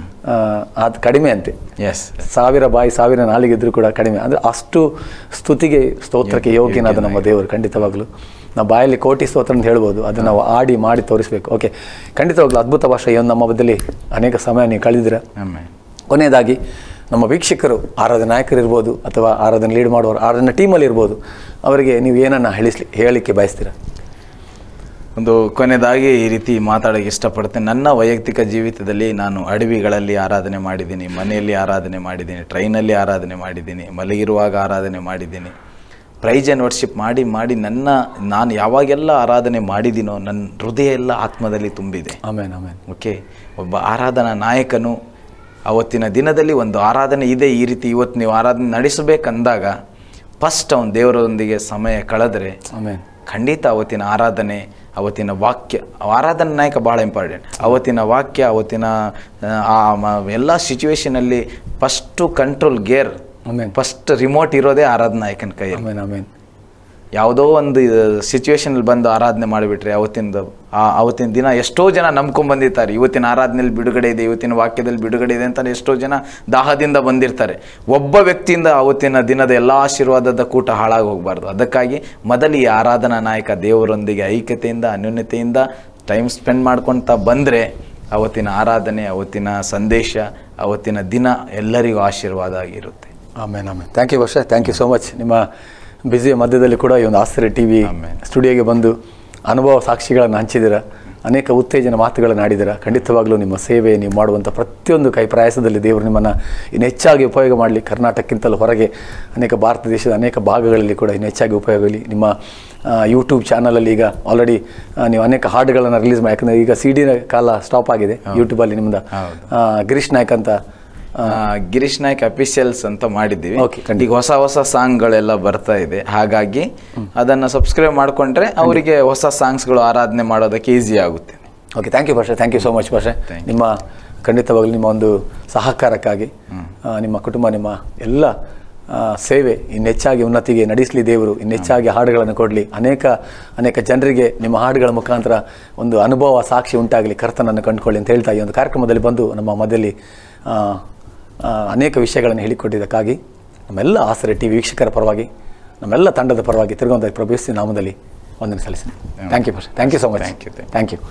ಅದು ಕಡಿಮೆ ಅಂತೆ ಎಸ್ ಸಾವಿರ ಬಾಯಿ ಸಾವಿರ ನಾಲಿಗಿದ್ರು ಕೂಡ ಕಡಿಮೆ ಅಂದರೆ ಅಷ್ಟು ಸ್ತುತಿಗೆ ಸ್ತೋತ್ರಕ್ಕೆ ಯೋಗ್ಯನಾದ ನಮ್ಮ ದೇವರು ಖಂಡಿತವಾಗ್ಲೂ ನಾವು ಬಾಯಲ್ಲಿ ಕೋಟಿ ಸ್ತೋತ್ರ ಅಂತ ಹೇಳ್ಬೋದು ಅದನ್ನು ನಾವು ಆಡಿ ಮಾಡಿ ತೋರಿಸ್ಬೇಕು ಓಕೆ ಖಂಡಿತವಾಗ್ಲೂ ಅದ್ಭುತ ಭಾಷೆ ಈ ಒಂದು ನಮ್ಮ ಮಧ್ಯದಲ್ಲಿ ಅನೇಕ ಸಮಯ ನೀವು ಕಳೆದಿದ್ದೀರ ಆಮೇಲೆ ಕೊನೆಯದಾಗಿ ನಮ್ಮ ವೀಕ್ಷಕರು ಆರಾಧನೆ ನಾಯಕರಿರ್ಬೋದು ಅಥವಾ ಆರಾಧನೆ ಲೀಡ್ ಮಾಡುವವರು ಆರಾಧನೆ ಟೀಮಲ್ಲಿ ಇರ್ಬೋದು ಅವರಿಗೆ ನೀವು ಏನನ್ನು ಹೇಳಿಸ್ಲಿ ಹೇಳಲಿಕ್ಕೆ ಬಯಸ್ತೀರಾ ಒಂದು ಕೊನೆಯದಾಗಿ ಈ ರೀತಿ ಮಾತಾಡೋಕ್ಕೆ ಇಷ್ಟಪಡ್ತೇನೆ ನನ್ನ ವೈಯಕ್ತಿಕ ಜೀವಿತದಲ್ಲಿ ನಾನು ಅಡವಿಗಳಲ್ಲಿ ಆರಾಧನೆ ಮಾಡಿದ್ದೀನಿ ಮನೆಯಲ್ಲಿ ಆರಾಧನೆ ಮಾಡಿದ್ದೀನಿ ಟ್ರೈನಲ್ಲಿ ಆರಾಧನೆ ಮಾಡಿದ್ದೀನಿ ಮಲಗಿರುವಾಗ ಆರಾಧನೆ ಮಾಡಿದ್ದೀನಿ ಪ್ರೈಜ್ ಆ್ಯಂಡ್ ವರ್ಷಿಪ್ ಮಾಡಿ ಮಾಡಿ ನನ್ನ ನಾನು ಯಾವಾಗೆಲ್ಲ ಆರಾಧನೆ ಮಾಡಿದ್ದೀನೋ ನನ್ನ ಹೃದಯ ಎಲ್ಲ ಆತ್ಮದಲ್ಲಿ ತುಂಬಿದೆ ಆಮೇನ್ ಆಮೇನ್ ಓಕೆ ಒಬ್ಬ ಆರಾಧನಾ ನಾಯಕನು ಅವತ್ತಿನ ದಿನದಲ್ಲಿ ಒಂದು ಆರಾಧನೆ ಇದೆ ಈ ರೀತಿ ಇವತ್ತು ನೀವು ಆರಾಧನೆ ನಡೆಸಬೇಕಂದಾಗ ಫಸ್ಟ್ ಅವನು ದೇವರೊಂದಿಗೆ ಸಮಯ ಕಳೆದ್ರೆ ಆಮೇನ್ ಖಂಡಿತ ಅವತ್ತಿನ ಆರಾಧನೆ ಅವತ್ತಿನ ವಾಕ್ಯ ಆರಾಧನಾ ನಾಯಕ ಭಾಳ ಇಂಪಾರ್ಟೆಂಟ್ ಅವತ್ತಿನ ವಾಕ್ಯ ಅವತ್ತಿನ ಆ ಮ- ಎಲ್ಲ ಸಿಚುವೇಶನಲ್ಲಿ first control gear amen first remote ಇರೋದೇ ಆರಾಧನಾ ನಾಯಕನ ಕೈಯಲ್ಲಿ ಆಮೇನ್ ಆಮೇನ್ ಯಾವುದೋ ಒಂದು ಸಿಚುವೇಶನಲ್ಲಿ ಬಂದು ಆರಾಧನೆ ಮಾಡಿಬಿಟ್ರೆ ಅವತ್ತಿಂದ ಆ ಅವತ್ತಿನ ದಿನ ಎಷ್ಟೋ ಜನ ನಂಬ್ಕೊಂಡ್ ಬಂದಿರ್ತಾರೆ ಇವತ್ತಿನ ಆರಾಧನೆಯಲ್ಲಿ ಬಿಡುಗಡೆ ಇದೆ ಇವತ್ತಿನ ವಾಕ್ಯದಲ್ಲಿ ಬಿಡುಗಡೆ ಇದೆ ಅಂತ ಎಷ್ಟೋ ಜನ ದಾಹದಿಂದ ಬಂದಿರ್ತಾರೆ ಒಬ್ಬ ವ್ಯಕ್ತಿಯಿಂದ ಅವತ್ತಿನ ದಿನದ ಎಲ್ಲ ಆಶೀರ್ವಾದದ ಕೂಟ ಹಾಳಾಗಿ ಹೋಗಬಾರ್ದು ಅದಕ್ಕಾಗಿ ಮೊದಲು ಈ ಆರಾಧನಾ ನಾಯಕ ದೇವರೊಂದಿಗೆ ಐಕ್ಯತೆಯಿಂದ ಅನ್ಯೋನ್ಯತೆಯಿಂದ ಟೈಮ್ ಸ್ಪೆಂಡ್ ಮಾಡ್ಕೊಳ್ತಾ ಬಂದರೆ ಅವತ್ತಿನ ಆರಾಧನೆ ಅವತ್ತಿನ ಸಂದೇಶ ಅವತ್ತಿನ ದಿನ ಎಲ್ಲರಿಗೂ ಆಶೀರ್ವಾದ ಆಗಿರುತ್ತೆ amen amen thank you Varsha thank you so much ನಿಮ್ಮ ಬ್ಯುಸಿಯ ಮಧ್ಯದಲ್ಲಿ ಕೂಡ ಈ ಒಂದು ಆಶ್ಚರ್ಯ ಟಿ ವಿ ಆಮೇನ್. ಸ್ಟುಡಿಯೋಗೆ ಬಂದು ಅನುಭವ ಸಾಕ್ಷಿಗಳನ್ನು ಹಂಚಿದ್ದೀರ ಅನೇಕ ಉತ್ತೇಜನ ಮಾತುಗಳನ್ನು ಆಡಿದ್ದೀರ ಖಂಡಿತವಾಗ್ಲೂ ನಿಮ್ಮ ಸೇವೆ ನೀವು ಮಾಡುವಂಥ ಪ್ರತಿಯೊಂದು ಕೈ ಪ್ರಯಾಸದಲ್ಲಿ ದೇವರು ನಿಮ್ಮನ್ನು ಇನ್ನು ಹೆಚ್ಚಾಗಿ ಉಪಯೋಗ ಮಾಡಲಿ ಕರ್ನಾಟಕಕ್ಕಿಂತಲೂ ಹೊರಗೆ ಅನೇಕ ಭಾರತ ದೇಶದ ಅನೇಕ ಭಾಗಗಳಲ್ಲಿ ಕೂಡ ಇನ್ನು ಹೆಚ್ಚಾಗಿ ಉಪಯೋಗ ಆಗಲಿ ನಿಮ್ಮ ಯೂಟ್ಯೂಬ್ ಚಾನಲಲ್ಲಿ ಈಗ ಆಲ್ರೆಡಿ ನೀವು ಅನೇಕ ಹಾಡುಗಳನ್ನು ರಿಲೀಸ್ ಮಾಡಿ ಯಾಕಂದರೆ ಈಗ ಸಿ ಡಿನ ಕಾಲ ಸ್ಟಾಪ್ ಆಗಿದೆ ಯೂಟ್ಯೂಬಲ್ಲಿ ನಿಮ್ಮದು ಹೌದು. ಆ, ಗಿರೀಶ್ ನಾಯ್ಕ್ ಅಂತ ಆ, ಗಿರೀಶ್ ನಾಯ್ಕ್ ಅಫಿಷಿಯಲ್ಸ್ ಅಂತ ಮಾಡಿದ್ದೀವಿ Okay, ಖಂಡಿತ. ಈಗ ಹೊಸ ಹೊಸ ಸಾಂಗ್ಗಳೆಲ್ಲ ಬರ್ತಾ ಇದೆ ಹಾಗಾಗಿ ಅದನ್ನು ಸಬ್ಸ್ಕ್ರೈಬ್ ಮಾಡಿಕೊಂಡ್ರೆ ಅವರಿಗೆ ಹೊಸ ಸಾಂಗ್ಸ್ಗಳು ಆರಾಧನೆ ಮಾಡೋದಕ್ಕೆ ಈಸಿ ಆಗುತ್ತೆ okay thank you Basha thank you so much Basha Thank ನಿಮ್ಮ ಖಂಡಿತವಾಗಲೂ ನಿಮ್ಮ ಒಂದು ಸಹಕಾರಕ್ಕಾಗಿ ಆ, ನಿಮ್ಮ ಕುಟುಂಬ ನಿಮ್ಮ ಎಲ್ಲ ಆ, ಸೇವೆ ಇನ್ನೆಚ್ಚಾಗಿ ಉನ್ನತಿಗೆ ನಡೆಸಲಿ ದೇವರು ಇನ್ನೆಚ್ಚಾಗಿ ಹಾಡುಗಳನ್ನು ಕೊಡಲಿ ಅನೇಕ ಅನೇಕ ಜನರಿಗೆ ನಿಮ್ಮ ಹಾಡುಗಳ ಮುಖಾಂತರ ಒಂದು ಅನುಭವ ಸಾಕ್ಷಿ ಉಂಟಾಗಲಿ ಕರ್ತನನ್ನು ಕಂಡುಕೊಳ್ಳಿ ಅಂತ ಹೇಳ್ತಾ ಈ ಒಂದು ಕಾರ್ಯಕ್ರಮದಲ್ಲಿ ಬಂದು ನಮ್ಮ ಮಧ್ಯದಲ್ಲಿ ಆ, ಆ, ಅನೇಕ ವಿಷಯಗಳನ್ನು ಹೇಳಿಕೊಟ್ಟಿದ್ದಕ್ಕಾಗಿ ನಮ್ಮೆಲ್ಲ ಆಸರೆ ಟಿ ವೀಕ್ಷಕರ ಪರವಾಗಿ ನಮ್ಮೆಲ್ಲ ತಂಡದ ಪರವಾಗಿ ತಿರುಗುವಂಥ ಪ್ರಭು ನಾಮದಲ್ಲಿ ವಂದನೆ ಸಲ್ಲಿಸ್ತೀನಿ thank you Basha thank you so much Thank you, thank thank you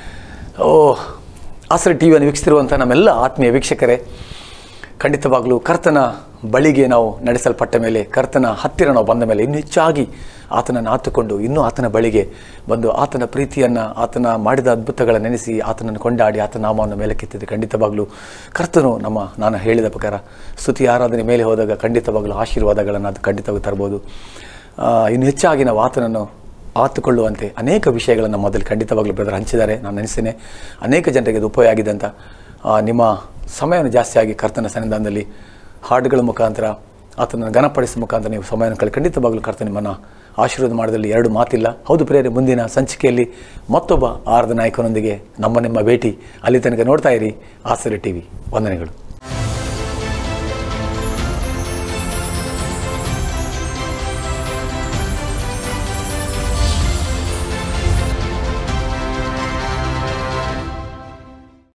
ಓ ಆಸರೆ ಟಿ ವಿಯನ್ನು ವೀಕ್ಷಿಸಿರುವಂಥ ನಮ್ಮೆಲ್ಲ ಆತ್ಮೀಯ ವೀಕ್ಷಕರೇ ಖಂಡಿತವಾಗಲೂ ಕರ್ತನ ಬಳಿಗೆ ನಾವು ನಡೆಸಲ್ಪಟ್ಟ ಮೇಲೆ ಕರ್ತನ ಹತ್ತಿರ ನಾವು ಬಂದ ಮೇಲೆ ಇನ್ನೂ ಹೆಚ್ಚಾಗಿ ಆತನನ್ನು ಆತುಕೊಂಡು ಇನ್ನೂ ಆತನ ಬಳಿಗೆ ಬಂದು ಆತನ ಪ್ರೀತಿಯನ್ನು ಆತನ ಮಾಡಿದ ಅದ್ಭುತಗಳ ನೆನೆಸಿ ಆತನನ್ನು ಕೊಂಡಾಡಿ ಆತನ ನಾಮವನ್ನು ಮೇಲಕ್ಕೆತ್ತಿದೆ ಖಂಡಿತವಾಗಲೂ ಕರ್ತನು ನಮ್ಮ ನಾನು ಹೇಳಿದ ಪ್ರಕಾರ ಸ್ತುತಿ ಆರಾಧನೆ ಮೇಲೆ ಹೋದಾಗ ಖಂಡಿತವಾಗಲೂ ಆಶೀರ್ವಾದಗಳನ್ನು ಅದು ಖಂಡಿತವಾಗಿ ತರ್ಬೋದು ಆ, ಇನ್ನು ಹೆಚ್ಚಾಗಿ ನಾವು ಆತನನ್ನು ಆತುಕೊಳ್ಳುವಂತೆ ಅನೇಕ ವಿಷಯಗಳನ್ನು ಮೊದಲು ಖಂಡಿತವಾಗ್ಲೂ ಬ್ರದರ್ ಹಂಚಿದ್ದಾರೆ ನಾನು ನೆನೆಸ್ತೇನೆ ಅನೇಕ ಜನರಿಗೆ ಇದು ಉಪಯೋಗ ಆಗಿದೆ ಅಂತ ಆ, ನಿಮ್ಮ ಸಮಯವನ್ನು ಜಾಸ್ತಿಯಾಗಿ ಕರ್ತನ ಸನ್ನಿಧಾನದಲ್ಲಿ ಹಾಡುಗಳ ಮುಖಾಂತರ ಆತನನ್ನು ಘನಪಡಿಸುವ ಮುಖಾಂತರ ನೀವು ಸಮಯವನ್ನು ಕಳಿ ಖಂಡಿತವಾಗ್ಲೂ ಕರ್ತ ನಿಮ್ಮನ್ನು ಆಶೀರ್ವಾದ ಮಾಡೋದ್ರಲ್ಲಿ ಎರಡು ಮಾತಿಲ್ಲ ಹೌದು ಪ್ರಿಯರೇ ಮುಂದಿನ ಸಂಚಿಕೆಯಲ್ಲಿ ಮತ್ತೊಬ್ಬ ಆರ್ಧ ನಾಯಕನೊಂದಿಗೆ ನಮ್ಮ ನಿಮ್ಮ ಭೇಟಿ ಅಲ್ಲಿ ತನಕ ನೋಡ್ತಾ ಇರಿ ಆಸರೆ ಟಿ ವಿ ವಂದನೆಗಳು